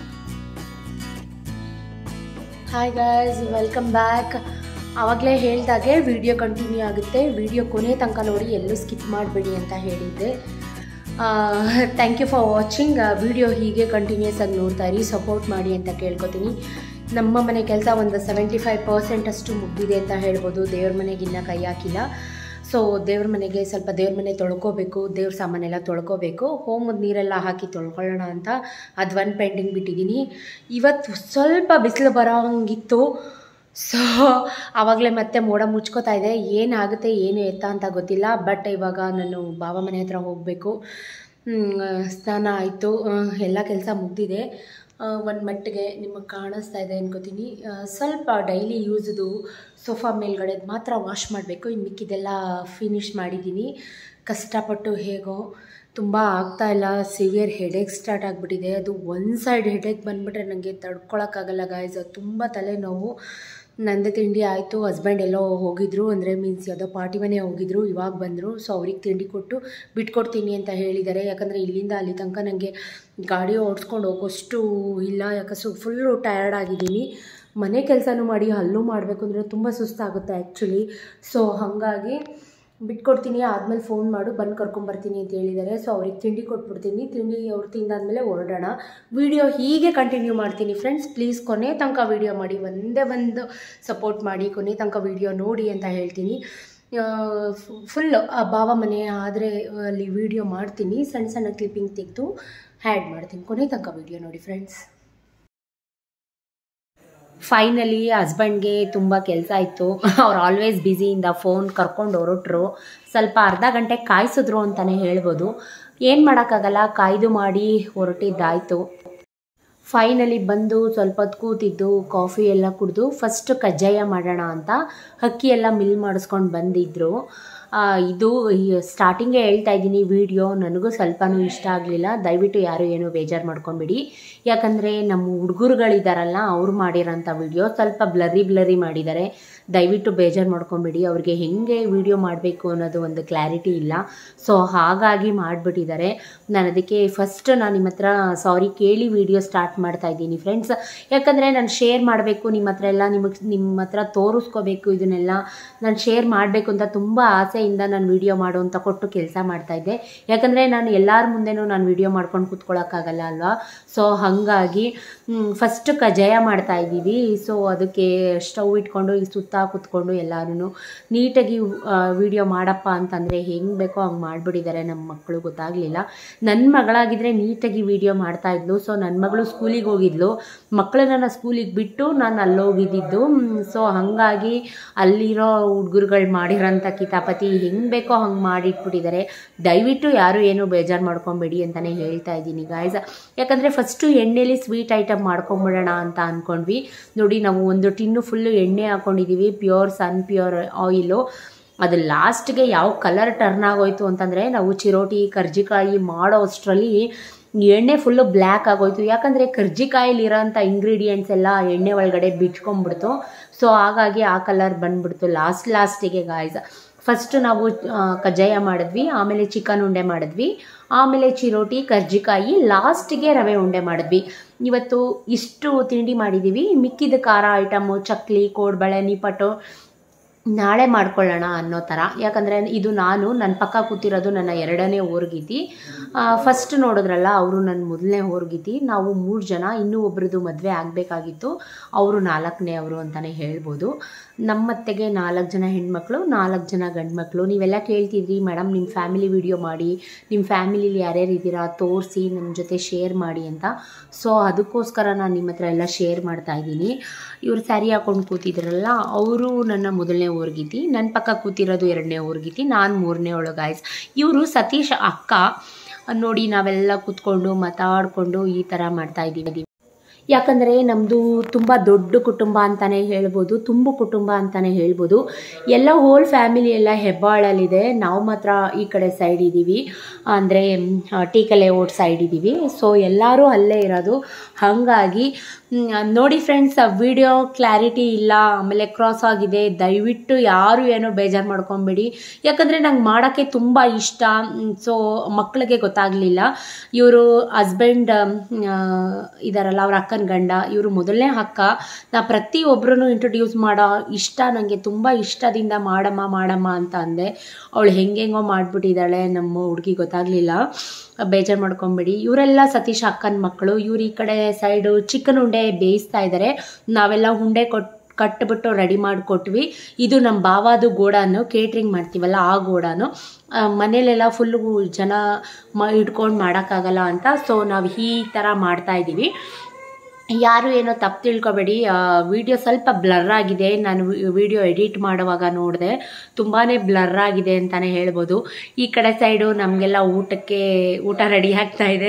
ಹಾಯ್ ಗಾಯ್ಸ್ ವೆಲ್ಕಮ್ ಬ್ಯಾಕ್ ಆವಾಗಲೇ ಹೇಳ್ದಾಗೆ ವಿಡಿಯೋ ಕಂಟಿನ್ಯೂ ಆಗುತ್ತೆ ವಿಡಿಯೋ ಕೊನೆ ತನಕ ನೋಡಿ ಎಲ್ಲೂ ಸ್ಕಿಪ್ ಮಾಡಬೇಡಿ ಅಂತ ಹೇಳಿದ್ದೆ thank you for watching video ಹೀಗೆ ಕಂಟಿನ್ಯೂಸ್ ಆಗಿ ನೋಡ್ತಾ ಇರಿ ಸಪೋರ್ಟ್ ಮಾಡಿ ಅಂತ ಕೇಳ್ಕೊತೀನಿ ನಮ್ಮ ಮನೆ ಕೆಲಸ ಒಂದು ಸೆವೆಂಟಿ ಫೈವ್ ಪರ್ಸೆಂಟ್ ಅಷ್ಟು ಮುಗ್ದಿದೆ ಅಂತ ಹೇಳ್ಬೋದು ದೇವ್ರ ಮನೆಗೆ ಇನ್ನೂ ಕೈ ಹಾಕಿಲ್ಲ ಸೊ ದೇವ್ರ ಮನೆಗೆ ಸ್ವಲ್ಪ ದೇವ್ರ ಮನೆ ತೊಳ್ಕೊಬೇಕು ದೇವ್ರ ಸಾಮಾನೆಲ್ಲ ತೊಳ್ಕೊಬೇಕು ಹೋಮದ ನೀರೆಲ್ಲ ಹಾಕಿ ತೊಳ್ಕೊಳ್ಳೋಣ ಅಂತ ಅದು ಒಂದು ಪೆಂಡಿಂಗ್ ಬಿಟ್ಟಿದ್ದೀನಿ ಇವತ್ತು ಸ್ವಲ್ಪ ಬಿಸಿಲು ಬರೋಂಗಿತ್ತು ಸೊ ಆವಾಗಲೇ ಮತ್ತೆ ಮೋಡ ಮುಚ್ಕೋತಾ ಇದೆ ಏನಾಗುತ್ತೆ ಏನು ಎತ್ತ ಅಂತ ಗೊತ್ತಿಲ್ಲ ಬಟ್ ಇವಾಗ ನಾನು ಬಾಬಾ ಮನೆ ಹತ್ರ ಹೋಗಬೇಕು ಸ್ನಾನ ಆಯಿತು ಎಲ್ಲ ಕೆಲಸ ಮುಗ್ದಿದೆ ಒಂದು ಮಟ್ಟಿಗೆ ನಿಮಗೆ ಕಾಣಿಸ್ತಾ ಇದೆ ಅನ್ಕೋತೀನಿ ಸ್ವಲ್ಪ ಡೈಲಿ ಯೂಸ್ದು ಸೋಫಾ ಮೇಲ್ಗಡೆ ಮಾತ್ರ ವಾಶ್ ಮಾಡಬೇಕು ಇನ್ನು ಮಿಕ್ಕಿದೆಲ್ಲ ಫಿನಿಶ್ ಮಾಡಿದ್ದೀನಿ ಕಷ್ಟಪಟ್ಟು ಹೇಗೋ ತುಂಬ ಆಗ್ತಾ ಇಲ್ಲ ಸಿವಿಯರ್ ಹೆಡೇಕ್ ಸ್ಟಾರ್ಟ್ ಆಗಿಬಿಟ್ಟಿದೆ ಅದು ಒನ್ ಸೈಡ್ ಹೆಡೇಕ್ ಬಂದುಬಿಟ್ರೆ ನನಗೆ ತಡ್ಕೊಳಕ್ಕಾಗಲ್ಲ ಗಾಯ್ಸ್ ತುಂಬ ತಲೆನೋವು ನಂದೇ ತಿಂಡಿ ಆಯಿತು ಹಸ್ಬೆಂಡ್ ಎಲ್ಲೋ ಹೋಗಿದ್ರು ಅಂದರೆ ಮೀನ್ಸ್ ಯಾವುದೋ ಪಾರ್ಟಿ ಮನೆ ಹೋಗಿದ್ರು ಇವಾಗ ಬಂದರು ಸೊ ಅವ್ರಿಗೆ ತಿಂಡಿ ಕೊಟ್ಟು ಬಿಟ್ಕೊಡ್ತೀನಿ ಅಂತ ಹೇಳಿದ್ದಾರೆ ಯಾಕಂದರೆ ಇಲ್ಲಿಂದ ಅಲ್ಲಿ ತನಕ ನನಗೆ ಗಾಡಿ ಓಡಿಸ್ಕೊಂಡು ಹೋಗೋಷ್ಟು ಇಲ್ಲ ಯಾಕಂದ್ರೆ ಫುಲ್ಲು ಟಯರ್ಡ್ ಆಗಿದ್ದೀನಿ ಮನೆ ಕೆಲಸನೂ ಮಾಡಿ ಅಲ್ಲೂ ಮಾಡಬೇಕು ಅಂದರೆ ತುಂಬ ಸುಸ್ತಾಗುತ್ತೆ ಆ್ಯಕ್ಚುಲಿ ಸೊ ಹಾಗಾಗಿ ಬಿಟ್ಕೊಡ್ತೀನಿ ಆದಮೇಲೆ ಫೋನ್ ಮಾಡು ಬಂದು ಕರ್ಕೊಂಬರ್ತೀನಿ ಅಂತ ಹೇಳಿದ್ದಾರೆ ಸೊ ಅವ್ರಿಗೆ ತಿಂಡಿ ಕೊಟ್ಬಿಡ್ತೀನಿ ತಿಂಡಿ ಅವ್ರು ತಿಂದಾದ್ಮೇಲೆ ಹೊರಡೋಣ ವಿಡಿಯೋ ಹೀಗೆ ಕಂಟಿನ್ಯೂ ಮಾಡ್ತೀನಿ ಫ್ರೆಂಡ್ಸ್ ಪ್ಲೀಸ್ ಕೊನೆ ತನಕ ವಿಡಿಯೋ ಮಾಡಿ ಒಂದೇ ಒಂದು ಸಪೋರ್ಟ್ ಮಾಡಿ ಕೊನೆ ತನಕ ವಿಡಿಯೋ ನೋಡಿ ಅಂತ ಹೇಳ್ತೀನಿ ಫುಲ್ ಬಾವ ಮನೆ ಆದರೆ ಅಲ್ಲಿ ವಿಡಿಯೋ ಮಾಡ್ತೀನಿ ಸಣ್ಣ ಸಣ್ಣ ಕ್ಲಿಪ್ಪಿಂಗ್ ತೆಗೆದು ಹ್ಯಾಡ್ ಮಾಡ್ತೀನಿ ಕೊನೆ ತನಕ ವಿಡಿಯೋ ನೋಡಿ ಫ್ರೆಂಡ್ಸ್ ಫೈನಲಿ ಹಸ್ಬೆಂಡ್ಗೆ ತುಂಬ ಕೆಲಸ ಇತ್ತು ಅವ್ರು ಆಲ್ವೇಸ್ ಬ್ಯುಸಿಯಿಂದ ಫೋನ್ ಕರ್ಕೊಂಡು ಹೊರಟ್ರು ಸ್ವಲ್ಪ ಅರ್ಧ ಗಂಟೆ ಕಾಯಿಸಿದ್ರು ಅಂತಲೇ ಹೇಳ್ಬೋದು ಏನು ಮಾಡೋಕ್ಕಾಗಲ್ಲ ಕಾಯ್ದು ಮಾಡಿ ಹೊರಟಿದ್ದಾಯಿತು ಫೈನಲಿ ಬಂದು ಸ್ವಲ್ಪ ಹೊತ್ತು ಕೂತಿದ್ದು ಕಾಫಿ ಎಲ್ಲ ಕುಡಿದು ಫಸ್ಟ್ ಕಜ್ಜಾಯ ಮಾಡೋಣ ಅಂತ ಅಕ್ಕಿ ಎಲ್ಲ ಮಿಲ್ ಮಾಡಿಸ್ಕೊಂಡು ಬಂದಿದ್ದರು ಇದು ಸ್ಟಾರ್ಟಿಂಗೇ ಹೇಳ್ತಾ ಇದ್ದೀನಿ ವಿಡಿಯೋ ನನಗೂ ಸ್ವಲ್ಪನೂ ಇಷ್ಟ ಆಗಲಿಲ್ಲ ದಯವಿಟ್ಟು ಯಾರು ಏನು ಬೇಜಾರು ಮಾಡ್ಕೊಂಬಿಡಿ ಯಾಕಂದರೆ ನಮ್ಮ ಹುಡುಗರುಗಳಿದಾರಲ್ಲ ಅವ್ರು ಮಾಡಿರೋಂಥ ವಿಡಿಯೋ ಸ್ವಲ್ಪ ಬ್ಲರಿ ಬ್ಲರಿ ಮಾಡಿದ್ದಾರೆ ದಯವಿಟ್ಟು ಬೇಜಾರು ಮಾಡ್ಕೊಂಬಿಡಿ ಅವ್ರಿಗೆ ಹೆಂಗೆ ವಿಡಿಯೋ ಮಾಡಬೇಕು ಅನ್ನೋದು ಒಂದು ಕ್ಲಾರಿಟಿ ಇಲ್ಲ ಸೊ ಹಾಗಾಗಿ ಮಾಡಿಬಿಟ್ಟಿದ್ದಾರೆ ನಾನು ಅದಕ್ಕೆ ಫಸ್ಟ್ ನಾನು ನಿಮ್ಮ ಹತ್ರ ಸಾರಿ ಕೇಳಿ ವಿಡಿಯೋ ಸ್ಟಾರ್ಟ್ ಮಾಡ್ತಾ ಇದ್ದೀನಿ ಫ್ರೆಂಡ್ಸ್ ಯಾಕಂದರೆ ನಾನು ಶೇರ್ ಮಾಡಬೇಕು ನಿಮ್ಮ ಹತ್ರ ಎಲ್ಲ ನಿಮಗೆ ನಿಮ್ಮ ಹತ್ರ ತೋರಿಸ್ಕೋಬೇಕು ಇದನ್ನೆಲ್ಲ ನಾನು ಶೇರ್ ಮಾಡಬೇಕು ಅಂತ ತುಂಬ ಆಸೆಯಿಂದ ನಾನು ವಿಡಿಯೋ ಮಾಡು ಅಂತ ಕೊಟ್ಟು ಕೆಲಸ ಮಾಡ್ತಾಯಿದ್ದೆ ಯಾಕಂದರೆ ನಾನು ಎಲ್ಲರ ಮುಂದೆನೂ ನಾನು ವಿಡಿಯೋ ಮಾಡ್ಕೊಂಡು ಕೂತ್ಕೊಳ್ಳೋಕ್ಕಾಗಲ್ಲ ಅಲ್ವಾ ಸೊ ಹಾಗಾಗಿ ಫಸ್ಟ್ ಕಜ್ಜಾಯ ಮಾಡ್ತಾ ಇದ್ದೀವಿ ಸೊ ಅದಕ್ಕೆ ಸ್ಟವ್ ಇಟ್ಕೊಂಡು ಈ ಸುತ್ತ ಸುತ್ತ ಕೂತ್ಕೊಂಡು ಎಲ್ಲರೂ ನೀಟಾಗಿ ವಿಡಿಯೋ ಮಾಡಪ್ಪ ಅಂತಂದರೆ ಹೆಂಗೆ ಬೇಕೋ ಹಂಗೆ ಮಾಡಿಬಿಟ್ಟಿದ್ದಾರೆ ನಮ್ಮ ಮಕ್ಕಳು ಗೊತ್ತಾಗಲಿಲ್ಲ ನನ್ನ ಮಗಳಾಗಿದ್ದರೆ ನೀಟಾಗಿ ವಿಡಿಯೋ ಮಾಡ್ತಾಯಿದ್ಲು ಸೊ ನನ್ನ ಮಗಳು ಸ್ಕೂಲಿಗೆ ಹೋಗಿದ್ಲು ಮಕ್ಕಳನ್ನ ಸ್ಕೂಲಿಗೆ ಬಿಟ್ಟು ನಾನು ಅಲ್ಲಿ ಹೋಗಿದ್ದಿದ್ದು ಸೊ ಹಾಗಾಗಿ ಅಲ್ಲಿರೋ ಹುಡುಗರುಗಳು ಮಾಡಿರೋಂಥ ಕಿತಾಪತಿ ಹೆಂಗೆ ಬೇಕೋ ಹಂಗೆ ಮಾಡಿಟ್ಬಿಟ್ಟಿದ್ದಾರೆ ದಯವಿಟ್ಟು ಯಾರು ಏನು ಬೇಜಾರು ಮಾಡ್ಕೊಬೇಡಿ ಅಂತಲೇ ಹೇಳ್ತಾ ಇದ್ದೀನಿ ಗಾಯ್ಸ್ ಯಾಕಂದರೆ ಫಸ್ಟು ಎಣ್ಣೆಲಿ ಸ್ವೀಟ್ ಐಟಮ್ ಮಾಡ್ಕೊಂಬಿಡೋಣ ಅಂತ ಅಂದ್ಕೊಂಡ್ವಿ ನೋಡಿ ನಾವು ಒಂದು ಟಿನ್ನು ಫುಲ್ಲು ಎಣ್ಣೆ ಹಾಕ್ಕೊಂಡಿದ್ದೀವಿ ಪ್ಯೂರ್ ಸನ್ ಪ್ಯೂರ್ ಆಯಿಲು ಅದು ಲಾಸ್ಟ್ಗೆ ಯಾವ ಕಲರ್ ಟರ್ನ್ ಆಗೋಯ್ತು ಅಂತಂದರೆ ನಾವು ಚಿರೋಟಿ ಕರ್ಜಿಕಾಯಿ ಮಾಡೋ ಅಷ್ಟರಲ್ಲಿ ಎಣ್ಣೆ ಫುಲ್ಲು ಬ್ಲ್ಯಾಕ್ ಆಗೋಯ್ತು ಯಾಕಂದರೆ ಕರ್ಜಿಕಾಯಲ್ಲಿರೋಂಥ ಇಂಗ್ರೀಡಿಯೆಂಟ್ಸ್ ಎಲ್ಲ ಎಣ್ಣೆ ಒಳಗಡೆ ಬಿಚ್ಕೊಂಡ್ಬಿಡ್ತು ಸೊ ಹಾಗಾಗಿ ಆ ಕಲರ್ ಬಂದ್ಬಿಡ್ತು ಲಾಸ್ಟ್ ಲಾಸ್ಟಿಗೆ ಗಾಯ್ಸ್ ಫಸ್ಟ್ ನಾವು ಕಜ್ಜಾಯ ಮಾಡಿದ್ವಿ ಆಮೇಲೆ ಚಿಕನ್ ಉಂಡೆ ಮಾಡಿದ್ವಿ ಆಮೇಲೆ ಚಿರೋಟಿ ಕರ್ಜಿಕಾಯಿ ಲಾಸ್ಟಿಗೆ ರವೆ ಉಂಡೆ ಮಾಡಿದ್ವಿ ಇವತ್ತು ಇಷ್ಟು ತಿಂಡಿ ಮಾಡಿದ್ದೀವಿ ಮಿಕ್ಕಿದ ಖಾರ ಐಟಮು ಚಕ್ಲಿ ಕೋಡ್ಬಳೆ ನಿಪ್ಪಟ್ಟು ನಾಳೆ ಮಾಡ್ಕೊಳ್ಳೋಣ ಅನ್ನೋ ಥರ ಯಾಕಂದರೆ ಇದು ನಾನು ನನ್ನ ಪಕ್ಕ ಕೂತಿರೋದು ನನ್ನ ಎರಡನೇ ಓರ್ಗಿತಿ ಫಸ್ಟ್ ನೋಡಿದ್ರಲ್ಲ ಅವರು ನನ್ನ ಮೊದಲನೇ ಓರ್ಗಿತಿ ನಾವು ಮೂರು ಜನ ಇನ್ನೂ ಒಬ್ರದ್ದು ಮದುವೆ ಆಗಬೇಕಾಗಿತ್ತು ಅವರು ನಾಲ್ಕನೇ ಅವರು ಅಂತಲೇ ಹೇಳ್ಬೋದು ನಮ್ಮತ್ತೆಗೆ ನಾಲ್ಕು ಜನ ಹೆಣ್ಮಕ್ಳು ನಾಲ್ಕು ಜನ ಗಂಡು ಮಕ್ಕಳು ನೀವೆಲ್ಲ ಕೇಳ್ತಿದ್ರಿ ಮೇಡಮ್ ನಿಮ್ಮ ಫ್ಯಾಮಿಲಿ ವಿಡಿಯೋ ಮಾಡಿ ನಿಮ್ಮ ಫ್ಯಾಮಿಲಿಲಿ ಯಾರ್ಯಾರು ಇದ್ದೀರಾ ತೋರಿಸಿ ನಮ್ಮ ಜೊತೆ ಶೇರ್ ಮಾಡಿ ಅಂತ ಸೊ ಅದಕ್ಕೋಸ್ಕರ ನಾನು ನಿಮ್ಮ ಹತ್ರ ಎಲ್ಲ ಶೇರ್ ಮಾಡ್ತಾ ಇದ್ದೀನಿ ಇವರು ಸ್ಯಾರಿ ಹಾಕೊಂಡು ಕೂತಿದ್ರಲ್ಲ ಅವರು ನನ್ನ ಮೊದಲನೇ ಊರ್ಗಿತಿ ನನ್ನ ಪಕ್ಕ ಕೂತಿರೋದು ಎರಡನೇ ಊರ್ಗಿತಿ ನಾನು ಮೂರನೇ ಒಳಗಾಯ್ಸ್ ಇವರು ಸತೀಶ್ ಅಕ್ಕ ನೋಡಿ ನಾವೆಲ್ಲ ಕೂತ್ಕೊಂಡು ಮಾತಾಡಿಕೊಂಡು ಈ ಥರ ಮಾಡ್ತಾ ಇದ್ದೀವಿ ಯಾಕಂದರೆ ನಮ್ಮದು ತುಂಬ ದೊಡ್ಡ ಕುಟುಂಬ ಅಂತಲೇ ಹೇಳ್ಬೋದು ತುಂಬ ಕುಟುಂಬ ಅಂತಲೇ ಹೇಳ್ಬೋದು ಎಲ್ಲ ಹೋಲ್ ಫ್ಯಾಮಿಲಿ ಎಲ್ಲ ಹೆಬ್ಬಾಳಲ್ಲಿದೆ ನಾವು ಮಾತ್ರ ಈ ಕಡೆ ಸೈಡ್ ಇದ್ದೀವಿ ಅಂದರೆ ಟೀಕಲೆ ಓಟ್ ಸೈಡ್ ಇದ್ದೀವಿ ಸೊ ಎಲ್ಲರೂ ಅಲ್ಲೇ ಇರೋದು ಹಾಗಾಗಿ ನೋಡಿ ಫ್ರೆಂಡ್ಸ್ ವಿಡಿಯೋ ಕ್ಲಾರಿಟಿ ಇಲ್ಲ ಆಮೇಲೆ ಕ್ರಾಸ್ ಆಗಿದೆ ದಯವಿಟ್ಟು ಯಾರು ಏನೋ ಬೇಜಾರು ಮಾಡ್ಕೊಬೇಡಿ ಯಾಕಂದರೆ ನಂಗೆ ಮಾಡೋಕ್ಕೆ ತುಂಬ ಇಷ್ಟ ಸೊ ಮಕ್ಕಳಿಗೆ ಗೊತ್ತಾಗಲಿಲ್ಲ ಇವರು ಹಸ್ಬೆಂಡ್ ಇದಾರಲ್ಲ ಅವ್ರ ಅಕ್ಕನ ಗಂಡ ಇವರು ಮೊದಲನೇ ಅಕ್ಕ ನಾ ಪ್ರತಿಯೊಬ್ಬರೂ ಇಂಟ್ರೊಡ್ಯೂಸ್ ಮಾಡೋ ಇಷ್ಟ ನನಗೆ ತುಂಬ ಇಷ್ಟದಿಂದ ಮಾಡಮ್ಮ ಮಾಡಮ್ಮ ಅಂತ ಅಂದೆ ಅವಳು ಹೆಂಗೆಂಗೋ ಮಾಡಿಬಿಟ್ಟಿದ್ದಾಳೆ ನಮ್ಮ ಹುಡುಗಿ ಗೊತ್ತಾಗಲಿಲ್ಲ ಬೇಜಾರು ಮಾಡ್ಕೊಂಬಿಡಿ ಇವರೆಲ್ಲ ಸತೀಶ್ ಅಕ್ಕನ ಮಕ್ಕಳು ಇವ್ರು ಈ ಕಡೆ ಸೈಡು ಚಿಕನ್ ಉಂಡೆ ಬೇಯಿಸ್ತಾ ಇದ್ದಾರೆ ನಾವೆಲ್ಲ ಉಂಡೆ ಕೊಟ್ಟು ಕಟ್ಬಿಟ್ಟು ರೆಡಿ ಮಾಡಿಕೊಟ್ವಿ ಇದು ನಮ್ಮ ಬಾವಾದು ಗೋಡಾನು ಕೇಟ್ರಿಂಗ್ ಮಾಡ್ತೀವಲ್ಲ ಆ ಗೋಡಾನು ಮನೇಲೆಲ್ಲ ಫುಲ್ಲು ಜನ ಮ ಇಟ್ಕೊಂಡು ಮಾಡೋಕ್ಕಾಗಲ್ಲ ಅಂತ ಸೊ ನಾವು ಈ ಥರ ಮಾಡ್ತಾ ಇದ್ದೀವಿ ಯಾರು ಏನೋ ತಪ್ಪು ತಿಳ್ಕೊಬೇಡಿ ವಿಡಿಯೋ ಸ್ವಲ್ಪ ಬ್ಲರ್ ಆಗಿದೆ ನಾನು ವಿಡಿಯೋ ಎಡಿಟ್ ಮಾಡುವಾಗ ನೋಡಿದೆ ತುಂಬಾ ಬ್ಲರ್ ಆಗಿದೆ ಅಂತಲೇ ಹೇಳ್ಬೋದು ಈ ಕಡೆ ಸೈಡು ನಮಗೆಲ್ಲ ಊಟಕ್ಕೆ ಊಟ ರೆಡಿ ಆಗ್ತಾ ಇದೆ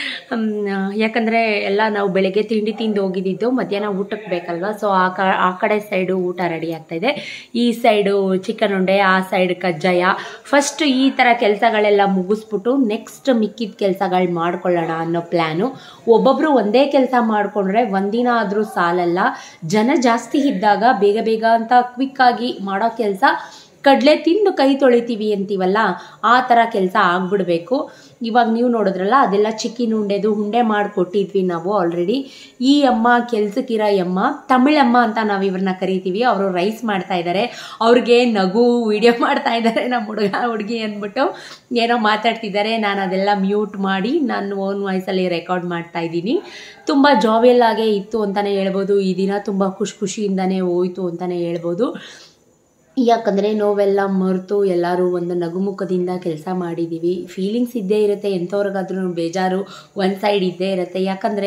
ಯಾಕಂದರೆ ಎಲ್ಲ ನಾವು ಬೆಳಗ್ಗೆ ತಿಂಡಿ ತಿಂದು ಹೋಗಿದ್ದಿದ್ದು ಮಧ್ಯಾಹ್ನ ಊಟಕ್ಕೆ ಬೇಕಲ್ವ ಸೊ ಆ ಕ ಆ ಕಡೆ ಸೈಡು ಊಟ ರೆಡಿ ಆಗ್ತಾ ಇದೆ ಈ ಸೈಡು ಚಿಕನ್ ಉಂಡೆ ಆ ಸೈಡ್ ಕಜ್ಜಾಯ ಫಸ್ಟ್ ಈ ಥರ ಕೆಲಸಗಳೆಲ್ಲ ಮುಗಿಸ್ಬಿಟ್ಟು ನೆಕ್ಸ್ಟ್ ಮಿಕ್ಕಿದ ಕೆಲಸಗಳು ಮಾಡ್ಕೊಳ್ಳೋಣ ಅನ್ನೋ ಪ್ಲ್ಯಾನು ಒಬ್ಬೊಬ್ಬರು ಒಂದೇ ಕೆಲಸ ಮಾಡಿಕೊಂಡ್ರೆ ಒಂದಿನ ಆದರೂ ಸಾಲಲ್ಲ ಜನ ಜಾಸ್ತಿ ಇದ್ದಾಗ ಬೇಗ ಬೇಗ ಅಂತ ಕ್ವಿಕ್ಕಾಗಿ ಮಾಡೋ ಕೆಲಸ ಕಡಲೆ ತಿಂದು ಕೈ ತೊಳಿತೀವಿ ಅಂತೀವಲ್ಲ ಆ ಥರ ಕೆಲಸ ಆಗ್ಬಿಡ್ಬೇಕು ಇವಾಗ ನೀವು ನೋಡಿದ್ರಲ್ಲ ಅದೆಲ್ಲ ಚಿಕ್ಕಿನ ಉಂಡೆದು ಉಂಡೆ ಮಾಡಿಕೊಟ್ಟಿದ್ವಿ ನಾವು ಆಲ್ರೆಡಿ ಈ ಅಮ್ಮ ಕೆಲ್ಸಕ್ಕಿರೋ ಅಮ್ಮ ತಮಿಳಮ್ಮ ಅಂತ ನಾವು ಇವ್ರನ್ನ ಕರಿತೀವಿ ಅವರು ರೈಸ್ ಮಾಡ್ತಾ ಇದ್ದಾರೆ ಅವ್ರಿಗೆ ನಗು ವಿಡಿಯೋ ಮಾಡ್ತಾ ಇದ್ದಾರೆ ನಮ್ಮ ಹುಡುಗ ಹುಡುಗಿ ಅಂದ್ಬಿಟ್ಟು ಏನೋ ಮಾತಾಡ್ತಿದ್ದಾರೆ ನಾನು ಅದೆಲ್ಲ ಮ್ಯೂಟ್ ಮಾಡಿ ನಾನು ಓನ್ ವಾಯ್ಸಲ್ಲಿ ರೆಕಾರ್ಡ್ ಮಾಡ್ತಾ ಇದ್ದೀನಿ ತುಂಬ ಜಾವಿಯಲ್ ಆಗೇ ಇತ್ತು ಅಂತಲೇ ಹೇಳ್ಬೋದು ಈ ದಿನ ತುಂಬ ಖುಷಿ ಖುಷಿಯಿಂದನೇ ಹೋಯ್ತು ಅಂತಲೇ ಹೇಳ್ಬೋದು ಯಾಕಂದರೆ ನೋವೆಲ್ಲ ಮರೆತು ಎಲ್ಲರೂ ಒಂದು ನಗುಮುಖದಿಂದ ಕೆಲಸ ಮಾಡಿದ್ದೀವಿ ಫೀಲಿಂಗ್ಸ್ ಇದ್ದೇ ಇರುತ್ತೆ ಎಂಥವ್ರಿಗಾದ್ರೂ ಬೇಜಾರು ಒಂದು ಸೈಡ್ ಇದ್ದೇ ಇರುತ್ತೆ ಯಾಕಂದರೆ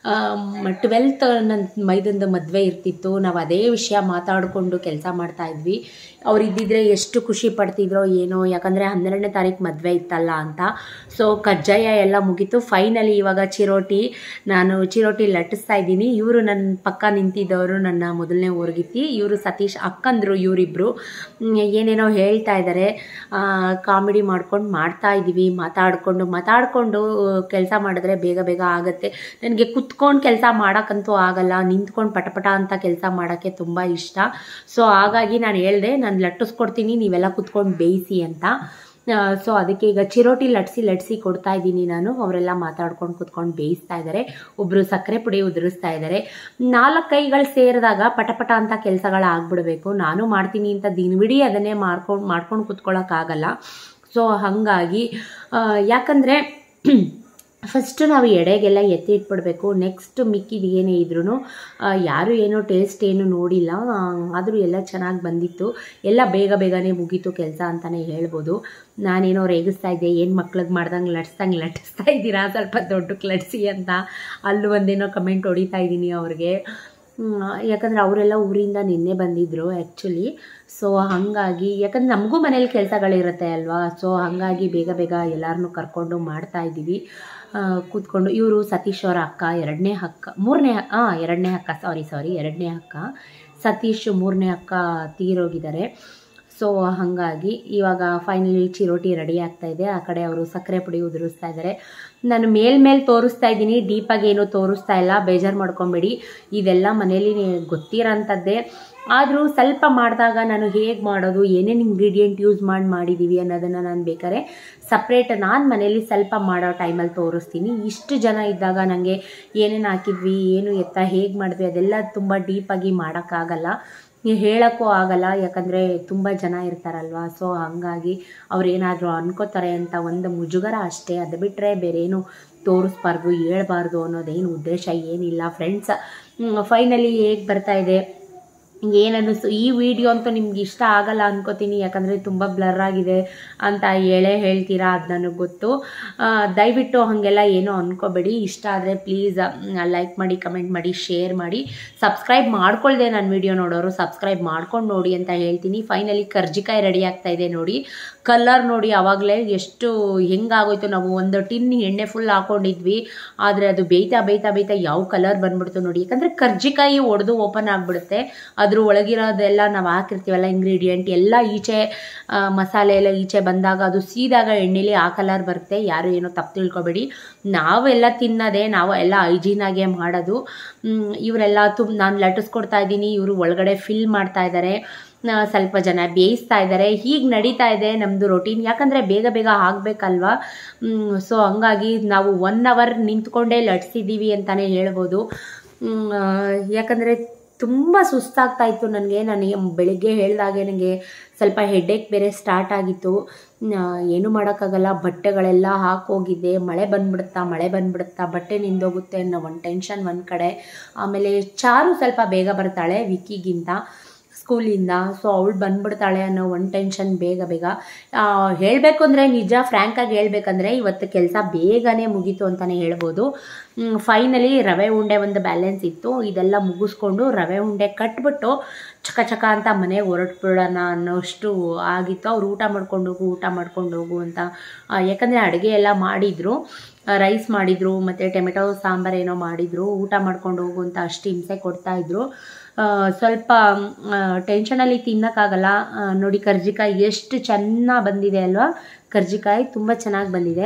ಟ್ವೆಲ್ತ್ ನನ್ನ ಮೈದಂದು ಮದುವೆ ಇರ್ತಿತ್ತು ನಾವು ಅದೇ ವಿಷಯ ಮಾತಾಡಿಕೊಂಡು ಕೆಲಸ ಮಾಡ್ತಾಯಿದ್ವಿ ಅವ್ರು ಇದ್ದಿದ್ರೆ ಎಷ್ಟು ಖುಷಿ ಪಡ್ತಿದ್ರೋ ಏನೋ ಯಾಕಂದರೆ ಹನ್ನೆರಡನೇ ತಾರೀಕು ಮದುವೆ ಇತ್ತಲ್ಲ ಅಂತ ಸೊ ಕಜ್ಜಾಯ ಎಲ್ಲ ಮುಗೀತು ಫೈನಲಿ ಇವಾಗ ಚಿರೋಟಿ ನಾನು ಚಿರೋಟಿ ಲಟ್ಟಿಸ್ತಾ ಇದ್ದೀನಿ ಇವರು ನನ್ನ ಪಕ್ಕ ನಿಂತಿದ್ದವರು ನನ್ನ ಮೊದಲನೇ ಊರ್ಗಿತ್ತಿ ಇವರು ಸತೀಶ್ ಅಕ್ಕಂದರು ಇವರಿಬ್ಬರು ಏನೇನೋ ಹೇಳ್ತಾ ಇದ್ದಾರೆ ಕಾಮಿಡಿ ಮಾಡ್ಕೊಂಡು ಮಾಡ್ತಾ ಇದ್ದೀವಿ ಮಾತಾಡಿಕೊಂಡು ಮಾತಾಡಿಕೊಂಡು ಕೆಲಸ ಮಾಡಿದ್ರೆ ಬೇಗ ಬೇಗ ಆಗುತ್ತೆ ನನಗೆ ಕುತ್ಕೊಂಡು ಕೆಲಸ ಮಾಡೋಕ್ಕಂತೂ ಆಗಲ್ಲ ನಿಂತ್ಕೊಂಡು ಪಟಪಟ ಅಂತ ಕೆಲಸ ಮಾಡೋಕ್ಕೆ ತುಂಬ ಇಷ್ಟ ಸೊ ಹಾಗಾಗಿ ನಾನು ಹೇಳಿದೆ ನಾನು ಲಟ್ಟಿಸ್ಕೊಡ್ತೀನಿ ನೀವೆಲ್ಲ ಕುತ್ಕೊಂಡು ಬೇಯಿಸಿ ಅಂತ ಸೊ ಅದಕ್ಕೆ ಈಗ ಚಿರೋಟಿ ಲಟ್ಸಿ ಲಟ್ಸಿ ಕೊಡ್ತಾ ಇದ್ದೀನಿ ನಾನು ಅವರೆಲ್ಲ ಮಾತಾಡ್ಕೊಂಡು ಕುತ್ಕೊಂಡು ಬೇಯಿಸ್ತಾ ಇದ್ದಾರೆ ಒಬ್ಬರು ಸಕ್ಕರೆ ಪುಡಿ ಉದುರಿಸ್ತಾ ಇದ್ದಾರೆ ನಾಲ್ಕು ಕೈಗಳು ಸೇರಿದಾಗ ಪಟಪಟ ಅಂತ ಕೆಲಸಗಳು ಆಗ್ಬಿಡ್ಬೇಕು ನಾನು ಮಾಡ್ತೀನಿ ಅಂತ ದಿನವಿಡೀ ಅದನ್ನೇ ಮಾಡ್ಕೊಂಡು ಮಾಡ್ಕೊಂಡು ಕುತ್ಕೊಳ್ಳೋಕ್ಕಾಗಲ್ಲ ಸೊ ಹಾಗಾಗಿ ಯಾಕಂದರೆ ಫಸ್ಟು ನಾವು ಎಡೆಗೆಲ್ಲ ಎತ್ತಿ ಇಟ್ಬಿಡ್ಬೇಕು ನೆಕ್ಸ್ಟ್ ಮಿಕ್ಕಿದ ಏನೇ ಇದ್ರೂ ಯಾರು ಏನೋ ಟೇಸ್ಟ್ ಏನು ನೋಡಿಲ್ಲ ಆದರೂ ಎಲ್ಲ ಚೆನ್ನಾಗಿ ಬಂದಿತ್ತು ಎಲ್ಲ ಬೇಗ ಬೇಗನೆ ಮುಗೀತು ಕೆಲಸ ಅಂತಲೇ ಹೇಳ್ಬೋದು ನಾನೇನೋ ರೇಗಿಸ್ತಾ ಇದ್ದೆ ಏನು ಮಕ್ಳಿಗೆ ಮಾಡ್ದಂಗೆ ಲಟ್ಸ್ದಂಗೆ ಲಟ್ಟಿಸ್ತಾ ಇದ್ದೀರಾ ಸ್ವಲ್ಪ ದೊಡ್ಡಕ್ಕೆ ಲಟ್ಸಿ ಅಂತ ಅಲ್ಲೂ ಒಂದೇನೋ ಕಮೆಂಟ್ ಹೊಡಿತಾ ಇದ್ದೀನಿ ಅವ್ರಿಗೆ ಹ್ಮ್, ಯಾಕಂದ್ರೆ ಅವರೆಲ್ಲ ಊರಿಂದ ನಿನ್ನೆ ಬಂದಿದ್ದರು ಆ್ಯಕ್ಚುಲಿ ಸೊ ಹಾಗಾಗಿ ಯಾಕಂದ್ರೆ ನಮಗೂ ಮನೇಲಿ ಕೆಲಸಗಳಿರುತ್ತೆ ಅಲ್ವಾ ಸೊ ಹಾಗಾಗಿ ಬೇಗ ಬೇಗ ಎಲ್ಲರನ್ನೂ ಕರ್ಕೊಂಡು ಮಾಡ್ತಾ ಇದ್ದೀವಿ ಆ, ಕೂತ್ಕೊಂಡು ಇವರು ಸತೀಶ್ ಅವರ ಅಕ್ಕ ಎರಡನೇ ಅಕ್ಕ ಮೂರನೇ ಹಾಂ ಎರಡನೇ ಅಕ್ಕ ಸಾರಿ ಸಾರಿ ಎರಡನೇ ಅಕ್ಕ ಸತೀಶ್ ಮೂರನೇ ಅಕ್ಕ ತೀರೋಗಿದ್ದಾರೆ ಸೊ ಹಾಗಾಗಿ ಇವಾಗ ಫೈನಲಿ ಚಿರೋಟಿ ರೆಡಿ ಆಗ್ತಾ ಇದೆ ಆ ಕಡೆ ಅವರು ಸಕ್ಕರೆ ಪುಡಿ ಉದುರಿಸ್ತಾ ಇದ್ದಾರೆ ನಾನು ಮೇಲ್ಮೇಲೆ ತೋರಿಸ್ತಾ ಇದ್ದೀನಿ ಡೀಪಾಗಿ ಏನು ತೋರಿಸ್ತಾ ಇಲ್ಲ ಬೇಜಾರು ಮಾಡ್ಕೊಬೇಡಿ ಇದೆಲ್ಲ ಮನೇಲಿ ಗೊತ್ತಿರೋಂಥದ್ದೇ ಆದರೂ ಸ್ವಲ್ಪ ಮಾಡಿದಾಗ ನಾನು ಹೇಗೆ ಮಾಡೋದು ಏನೇನು ಇಂಗ್ರೀಡಿಯೆಂಟ್ ಯೂಸ್ ಮಾಡಿ ಮಾಡಿದ್ದೀವಿ ಅನ್ನೋದನ್ನು ನಾನು ಬೇಕಾದ್ರೆ ಸಪ್ರೇಟ್ ನಾನು ಮನೇಲಿ ಸ್ವಲ್ಪ ಮಾಡೋ ಟೈಮಲ್ಲಿ ತೋರಿಸ್ತೀನಿ ಇಷ್ಟು ಜನ ಇದ್ದಾಗ ನನಗೆ ಏನೇನು ಹಾಕಿದ್ವಿ ಏನು ಎತ್ತ ಹೇಗೆ ಮಾಡಿದ್ವಿ ಅದೆಲ್ಲ ತುಂಬ ಡೀಪಾಗಿ ಮಾಡೋಕ್ಕಾಗಲ್ಲ ಹೇಳೋಕ್ಕೂ ಆಗಲ್ಲ ಯಾಕಂದರೆ ತುಂಬ ಜನ ಇರ್ತಾರಲ್ವ ಸೊ ಹಾಗಾಗಿ ಅವ್ರೇನಾದರೂ ಅನ್ಕೋತಾರೆ ಅಂತ ಒಂದು ಮುಜುಗರ ಅಷ್ಟೇ ಅದು ಬಿಟ್ಟರೆ ಬೇರೇನು ತೋರಿಸ್ಬಾರ್ದು ಹೇಳ್ಬಾರ್ದು ಅನ್ನೋದೇನು ಉದ್ದೇಶ ಏನಿಲ್ಲ ಫ್ರೆಂಡ್ಸ್ ಫೈನಲಿ ಹೇಗೆ ಬರ್ತಾ ಇದೆ ಏನನ್ನಿಸ್ತು ಈ ವಿಡಿಯೋ ಅಂತೂ ನಿಮ್ಗೆ ಇಷ್ಟ ಆಗಲ್ಲ ಅನ್ಕೋತೀನಿ ಯಾಕಂದರೆ ತುಂಬ ಬ್ಲರ್ ಆಗಿದೆ ಅಂತ ಹೇಳೇ ಹೇಳ್ತೀರಾ ಅದು ನನಗೆ ಗೊತ್ತು ಆ, ದಯವಿಟ್ಟು ಹಾಗೆಲ್ಲ ಏನೂ ಅನ್ಕೋಬೇಡಿ ಇಷ್ಟ ಆದರೆ ಪ್ಲೀಸ್ ಲೈಕ್ ಮಾಡಿ ಕಮೆಂಟ್ ಮಾಡಿ ಶೇರ್ ಮಾಡಿ ಸಬ್ಸ್ಕ್ರೈಬ್ ಮಾಡ್ಕೊಳ್ದೆ ನನ್ನ ವಿಡಿಯೋ ನೋಡೋರು ಸಬ್ಸ್ಕ್ರೈಬ್ ಮಾಡ್ಕೊಂಡು ನೋಡಿ ಅಂತ ಹೇಳ್ತೀನಿ ಫೈನಲಿ ಕರ್ಜಿಕಾಯಿ ರೆಡಿ ಆಗ್ತಾ ಇದೆ ನೋಡಿ ಕಲರ್ ನೋಡಿ ಆವಾಗಲೇ ಎಷ್ಟು ಹೆಂಗಾಗೋಯ್ತು ನಾವು ಒಂದು ಟಿನ್ ಎಣ್ಣೆ ಫುಲ್ ಹಾಕೊಂಡಿದ್ವಿ ಆದರೆ ಅದು ಬೇಯ್ತಾ ಬೇಯ್ತಾ ಬೇಯ್ತಾ ಯಾವ ಕಲರ್ ಬಂದ್ಬಿಡ್ತು ನೋಡಿ ಯಾಕಂದರೆ ಕರ್ಜಿಕಾಯಿ ಒಡೆದು ಓಪನ್ ಆಗಿಬಿಡುತ್ತೆ ಅದ್ರ ಒಳಗಿರೋದೆಲ್ಲ ನಾವು ಹಾಕಿರ್ತೀವಲ್ಲ ಇಂಗ್ರೀಡಿಯೆಂಟ್ ಎಲ್ಲ ಈಚೆ ಆ, ಮಸಾಲೆ ಎಲ್ಲ ಈಚೆ ಬಂದಾಗ ಅದು ಸೀದಾಗ ಎಣ್ಣೆಲಿ ಆ ಕಲರ್ ಬರುತ್ತೆ ಯಾರು ಏನೋ ತಪ್ಪು ತಿಳ್ಕೊಬೇಡಿ ನಾವೆಲ್ಲ ತಿನ್ನೋದೇ ನಾವು ಎಲ್ಲ ಹೈಜೀನಾಗೆ ಮಾಡೋದು ಮ್, ಇವರೆಲ್ಲ ತುಂಬ ನಾನು ಲಟ್ಟಿಸ್ಕೊಡ್ತಾ ಇದ್ದೀನಿ ಇವರು ಒಳಗಡೆ ಫಿಲ್ ಮಾಡ್ತಾ ಇದ್ದಾರೆ ಆ, ಸ್ವಲ್ಪ ಜನ ಬೇಯಿಸ್ತಾ ಇದ್ದಾರೆ ಹೀಗೆ ನಡೀತಾ ಇದೆ ನಮ್ಮದು ರೊಟೀನ್ ಯಾಕಂದರೆ ಬೇಗ ಬೇಗ ಆಗಬೇಕಲ್ವಾ ಸೊ ಹಂಗಾಗಿ ನಾವು ಒನ್ ಅವರ್ ನಿಂತ್ಕೊಂಡೇ ಲಟ್ಸಿದ್ದೀವಿ ಅಂತಲೇ ಹೇಳ್ಬೋದು ಮ್, ಆ, ಯಾಕಂದರೆ ತುಂಬ ಸುಸ್ತಾಗ್ತಾ ಇತ್ತು ನನಗೆ ನನಗೆ ಬೆಳಿಗ್ಗೆ ಹೇಳಿದಾಗೆ ನನಗೆ ಸ್ವಲ್ಪ ಹೆಡ್ಏಕ್ ಬೇರೆ ಸ್ಟಾರ್ಟ್ ಆಗಿತ್ತು ಆ, ಏನೂ ಮಾಡೋಕ್ಕಾಗಲ್ಲ ಬಟ್ಟೆಗಳೆಲ್ಲ ಹಾಕೋಗಿದ್ದೆ ಮಳೆ ಬಂದ್ಬಿಡುತ್ತಾ ಮಳೆ ಬಂದ್ಬಿಡುತ್ತಾ ಬಟ್ಟೆ ನಿಂದೋಗುತ್ತೆ ಅನ್ನೋ ಒಂದು ಟೆನ್ಷನ್ ಒಂದು ಕಡೆ ಆಮೇಲೆ ಚಾರು ಸ್ವಲ್ಪ ಬೇಗ ಬರ್ತಾಳೆ ವಿಕ್ಕಿಗಿಂತ ಸ್ಕೂಲಿಂದ ಸೊ ಅವಳು ಬಂದ್ಬಿಡ್ತಾಳೆ ಅನ್ನೋ ಒಂದು ಟೆನ್ಷನ್ ಬೇಗ ಬೇಗ ಹೇಳಬೇಕು ಅಂದರೆ ನಿಜ ಫ್ರ್ಯಾಂಕಾಗಿ ಹೇಳ್ಬೇಕಂದ್ರೆ ಇವತ್ತು ಕೆಲಸ ಬೇಗನೆ ಮುಗೀತು ಅಂತಲೇ ಹೇಳ್ಬೋದು ಫೈನಲಿ ರವೆ ಉಂಡೆ ಒಂದು ಬ್ಯಾಲೆನ್ಸ್ ಇತ್ತು ಇದೆಲ್ಲ ಮುಗಿಸ್ಕೊಂಡು ರವೆ ಉಂಡೆ ಕಟ್ಬಿಟ್ಟು ಚಕ ಚಕ ಅಂತ ಮನೆಗೆ ಹೊರಟ್ಬಿಡೋಣ ಅನ್ನೋಷ್ಟು ಆಗಿತ್ತು ಅವ್ರು ಊಟ ಮಾಡ್ಕೊಂಡು ಹೋಗು ಊಟ ಮಾಡ್ಕೊಂಡು ಹೋಗು ಅಂತ ಆ, ಯಾಕಂದರೆ ಅಡುಗೆ ಎಲ್ಲ ಮಾಡಿದರು ರೈಸ್ ಮಾಡಿದರು ಮತ್ತು ಟೊಮೆಟೊ ಸಾಂಬಾರು ಏನೋ ಮಾಡಿದರು ಊಟ ಮಾಡ್ಕೊಂಡು ಹೋಗು ಅಂತ ಅಷ್ಟು ಹಿಂಸೆ ಕೊಡ್ತಾಯಿದ್ರು ಸ್ವಲ್ಪ ಟೆನ್ಷನಲ್ಲಿ ತಿನ್ನೋಕ್ಕಾಗಲ್ಲ ಆ, ನೋಡಿ ಕರ್ಜಿಕಾಯಿ ಎಷ್ಟು ಚೆನ್ನಾಗಿ ಬಂದಿದೆ ಅಲ್ವಾ ಕರ್ಜಿಕಾಯಿ ತುಂಬ ಚೆನ್ನಾಗಿ ಬಂದಿದೆ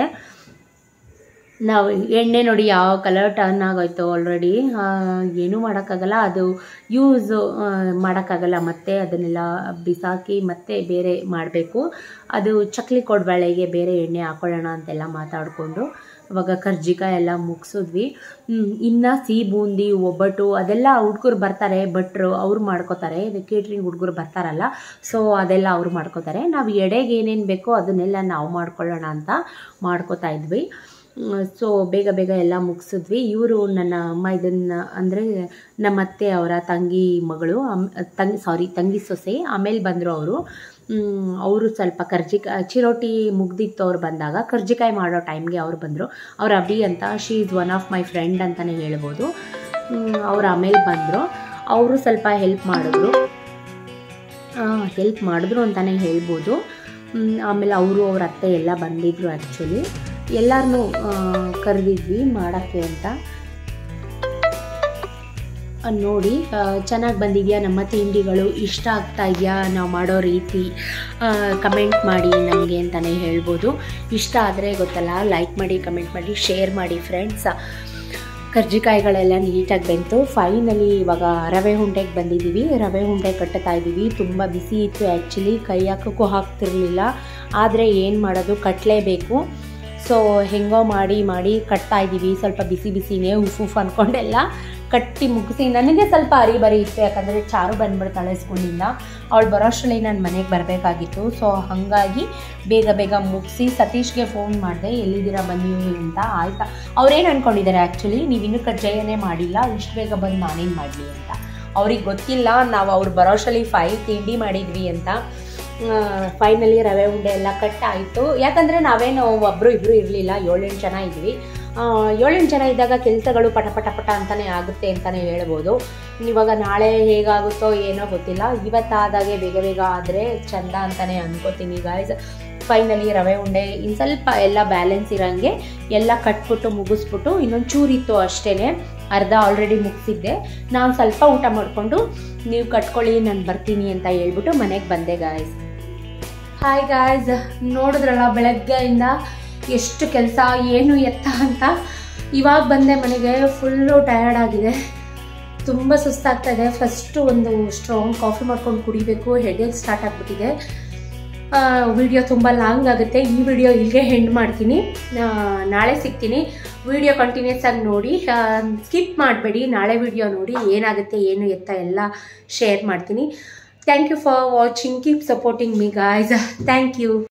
ನಾವು ಎಣ್ಣೆ ನೋಡಿ ಯಾವ ಕಲರ್ ಟರ್ನ್ ಆಗೋಯ್ತು ಆಲ್ರೆಡಿ ಏನೂ ಮಾಡೋಕ್ಕಾಗಲ್ಲ ಅದು ಯೂಸ್ ಮಾಡೋಕ್ಕಾಗಲ್ಲ ಮತ್ತೆ ಅದನ್ನೆಲ್ಲ ಬಿಸಾಕಿ ಮತ್ತೆ ಬೇರೆ ಮಾಡಬೇಕು ಅದು ಚಕ್ಲಿ ಕೊಡಬೇಳೆಗೆ ಬೇರೆ ಎಣ್ಣೆ ಹಾಕೊಳ್ಳೋಣ ಅಂತೆಲ್ಲ ಮಾತಾಡಿಕೊಂಡು ಅವಾಗ ಕರ್ಜಿಕಾಯಿ ಎಲ್ಲ ಮುಗಿಸಿದ್ವಿ ಇನ್ನು ಸಿಹಿ ಬೂಂದಿ ಒಬ್ಬಟ್ಟು ಅದೆಲ್ಲ ಹುಡ್ಗರು ಬರ್ತಾರೆ ಭಟ್ರು ಅವ್ರು ಮಾಡ್ಕೋತಾರೆ ಇದು ಕೇಟ್ರಿಂಗ್ ಹುಡುಗರು ಬರ್ತಾರಲ್ಲ ಸೊ ಅದೆಲ್ಲ ಅವ್ರು ಮಾಡ್ಕೋತಾರೆ ನಾವು ಎಡೆಗೆ ಏನೇನು ಬೇಕೋ ಅದನ್ನೆಲ್ಲ ನಾವು ಮಾಡ್ಕೊಳ್ಳೋಣ ಅಂತ ಮಾಡ್ಕೋತಾ ಇದ್ವಿ ಸೊ ಬೇಗ ಬೇಗ ಎಲ್ಲ ಮುಗಿಸಿದ್ವಿ ಇವರು ನನ್ನ ಅಮ್ಮ ಇದನ್ನು ಅಂದರೆ ನಮ್ಮ ಅತ್ತೆ ಅವರ ತಂಗಿ ಮಗಳು ಅಮ್ ತಂಗಿ ಸಾರಿ ತಂಗಿ ಸೊಸೆ ಆಮೇಲೆ ಬಂದರು ಅವರು ಅವರು ಸ್ವಲ್ಪ ಕರ್ಜಿಕಾಯಿ ಚಿರೋಟಿ ಮುಗ್ದಿತ್ತು ಅವ್ರು ಬಂದಾಗ ಕರ್ಜಿಕಾಯಿ ಮಾಡೋ ಟೈಮ್ಗೆ ಅವ್ರು ಬಂದರು ಅವ್ರ ಅಭಿ ಅಂತ she is one of my friend ಅಂತಲೇ ಹೇಳ್ಬೋದು ಅವ್ರು ಆಮೇಲೆ ಬಂದರು ಅವರು ಸ್ವಲ್ಪ ಹೆಲ್ಪ್ ಮಾಡಿದ್ರು ಹೆಲ್ಪ್ ಮಾಡಿದ್ರು ಅಂತಲೇ ಹೇಳ್ಬೋದು ಹ್ಮ್, ಆಮೇಲೆ ಅವರು ಅವ್ರ ಅತ್ತೆ ಎಲ್ಲ ಬಂದಿದ್ದರು ಆ್ಯಕ್ಚುಲಿ ಎಲ್ಲರನ್ನೂ ಕರೆದಿದ್ವಿ ಮಾಡೋಕ್ಕೆ ಅಂತ ಆ, ನೋಡಿ ಚೆನ್ನಾಗಿ ಬಂದಿದೆಯಾ ನಮ್ಮ ತಿಂಡಿಗಳು ಇಷ್ಟ ಆಗ್ತಾ ಇದೆಯಾ ನಾವು ಮಾಡೋ ರೀತಿ ಕಮೆಂಟ್ ಮಾಡಿ ನಮಗೆ ಅಂತಲೇ ಹೇಳ್ಬೋದು ಇಷ್ಟ ಆದರೆ ಗೊತ್ತಲ್ಲ ಲೈಕ್ ಮಾಡಿ ಕಮೆಂಟ್ ಮಾಡಿ ಶೇರ್ ಮಾಡಿ ಫ್ರೆಂಡ್ಸ್ ಕರ್ಜಿಕಾಯಿಗಳೆಲ್ಲ ನೀಟಾಗಿ ಬೆಂತು ಫೈನಲಿ ಇವಾಗ ರವೆ ಉಂಡೆಗೆ ಬಂದಿದ್ದೀವಿ ರವೆ ಉಂಡೆ ಕಟ್ಟುತ್ತಾ ಇದ್ದೀವಿ ತುಂಬ ಬಿಸಿ ಇತ್ತು ಆ್ಯಕ್ಚುಲಿ ಕೈ ಹಾಕೋಕ್ಕೂ ಹಾಕ್ತಿರ್ಲಿಲ್ಲ ಆದರೆ ಏನು ಮಾಡೋದು ಕಟ್ಟಲೇಬೇಕು ಸೊ ಹೆಂಗೋ ಮಾಡಿ ಮಾಡಿ ಕಟ್ತಾ ಇದ್ದೀವಿ ಸ್ವಲ್ಪ ಬಿಸಿ ಬಿಸಿನೇ ಉಫ್ ಉಫ್ ಅಂದ್ಕೊಂಡೆಲ್ಲ ಕಟ್ಟಿ ಮುಗಿಸಿ ನನಗೆ ಸ್ವಲ್ಪ ಅರಿಬರಿ ಇತ್ತು ಯಾಕಂದರೆ ಚಾರು ಬಂದ್ಬಿಡ್ತಾಳೆ ಸ್ಕೂಲಿಂದ ಅವಳು ಬರೋಷ್ಟರಲ್ಲಿ ನಾನು ಮನೆಗೆ ಬರಬೇಕಾಗಿತ್ತು ಸೊ ಹಾಗಾಗಿ ಬೇಗ ಬೇಗ ಮುಗಿಸಿ ಸತೀಶ್ಗೆ ಫೋನ್ ಮಾಡಿದೆ ಎಲ್ಲಿದ್ದೀರಾ ಬನ್ನಿ ಅಂತ ಆಯ್ತಾ ಅವ್ರೇನು ಅಂದ್ಕೊಂಡಿದ್ದಾರೆ ಆ್ಯಕ್ಚುಲಿ ನೀವು ಇನ್ನೂ ಕಜ್ಜಾಯನೇ ಮಾಡಿಲ್ಲ ಇಷ್ಟು ಬೇಗ ಬಂದು ನಾನೇನು ಮಾಡಲಿ ಅಂತ ಅವ್ರಿಗೆ ಗೊತ್ತಿಲ್ಲ ನಾವು ಅವ್ರು ಬರೋಷ್ಟರಲ್ಲಿ ಫೈ ತಿಂಡಿ ಮಾಡಿದ್ವಿ ಅಂತ ಫೈನಲಿ ರವೆ ಉಂಡೆ ಎಲ್ಲ ಕಟ್ ಆಯಿತು ಯಾಕಂದರೆ ನಾವೇನು ಒಬ್ಬರು ಇಬ್ಬರು ಇರಲಿಲ್ಲ ಏಳೆಂಟು ಜನ ಇದ್ವಿ ಆ, ಏಳೆಂಟು ಜನ ಇದ್ದಾಗ ಕೆಲಸಗಳು ಪಟ ಪಟ ಪಟ ಅಂತಲೇ ಆಗುತ್ತೆ ಅಂತಲೇ ಹೇಳ್ಬೋದು ಇವಾಗ ನಾಳೆ ಹೇಗಾಗುತ್ತೋ ಏನೋ ಗೊತ್ತಿಲ್ಲ ಇವತ್ತಾದಾಗೆ ಬೇಗ ಬೇಗ ಆದರೆ ಚಂದ ಅಂತಲೇ ಅನ್ಕೋತೀನಿ ಗಾಯ್ಸ್ ಫೈನಲಿ ರವೆ ಉಂಡೆ ಇನ್ನು ಸ್ವಲ್ಪ ಎಲ್ಲ ಬ್ಯಾಲೆನ್ಸ್ ಇರೋಂಗೆ ಎಲ್ಲ ಕಟ್ಬಿಟ್ಟು ಮುಗಿಸ್ಬಿಟ್ಟು ಇನ್ನೊಂದು ಚೂರಿತ್ತು ಅಷ್ಟೇ ಅರ್ಧ ಆಲ್ರೆಡಿ ಮುಗಿಸಿದ್ದೆ ನಾನು ಸ್ವಲ್ಪ ಊಟ ಮಾಡಿಕೊಂಡು ನೀವು ಕಟ್ಕೊಳ್ಳಿ ನಾನು ಬರ್ತೀನಿ ಅಂತ ಹೇಳ್ಬಿಟ್ಟು ಮನೆಗೆ ಬಂದೆ ಗಾಯ್ಸ್ ಹಾಯ್ ಗಾಯ್ಸ್ ನೋಡಿದ್ರಲ್ಲ ಬೆಳಗ್ಗೆಯಿಂದ ಎಷ್ಟು ಕೆಲಸ ಏನು ಎತ್ತ ಅಂತ ಇವಾಗ ಬಂದೆ ಮನೆಗೆ ಫುಲ್ಲು ಟಯರ್ಡ್ ಆಗಿದೆ ತುಂಬ ಸುಸ್ತಾಗ್ತಾ ಇದೆ ಫಸ್ಟು ಒಂದು ಸ್ಟ್ರಾಂಗ್ ಕಾಫಿ ಮಾಡ್ಕೊಂಡು ಕುಡಿಬೇಕು ಹೆಡೇಕ್ ಸ್ಟಾರ್ಟ್ ಆಗಿಬಿಟ್ಟಿದೆ ವಿಡಿಯೋ ತುಂಬ ಲಾಂಗ್ ಆಗುತ್ತೆ ಈ ವಿಡಿಯೋ ಇಲ್ಲಿಗೆ ಹೆಂಡ್ ಮಾಡ್ತೀನಿ ಆ, ನಾಳೆ ಸಿಗ್ತೀನಿ ವಿಡಿಯೋ ಕಂಟಿನ್ಯೂಸ್ ಆಗಿ ನೋಡಿ ಸ್ಕಿಪ್ ಮಾಡಬೇಡಿ ನಾಳೆ ವಿಡಿಯೋ ನೋಡಿ ಏನಾಗುತ್ತೆ ಏನು ಎತ್ತ ಎಲ್ಲ ಶೇರ್ ಮಾಡ್ತೀನಿ thank you for watching keep supporting me guys thank you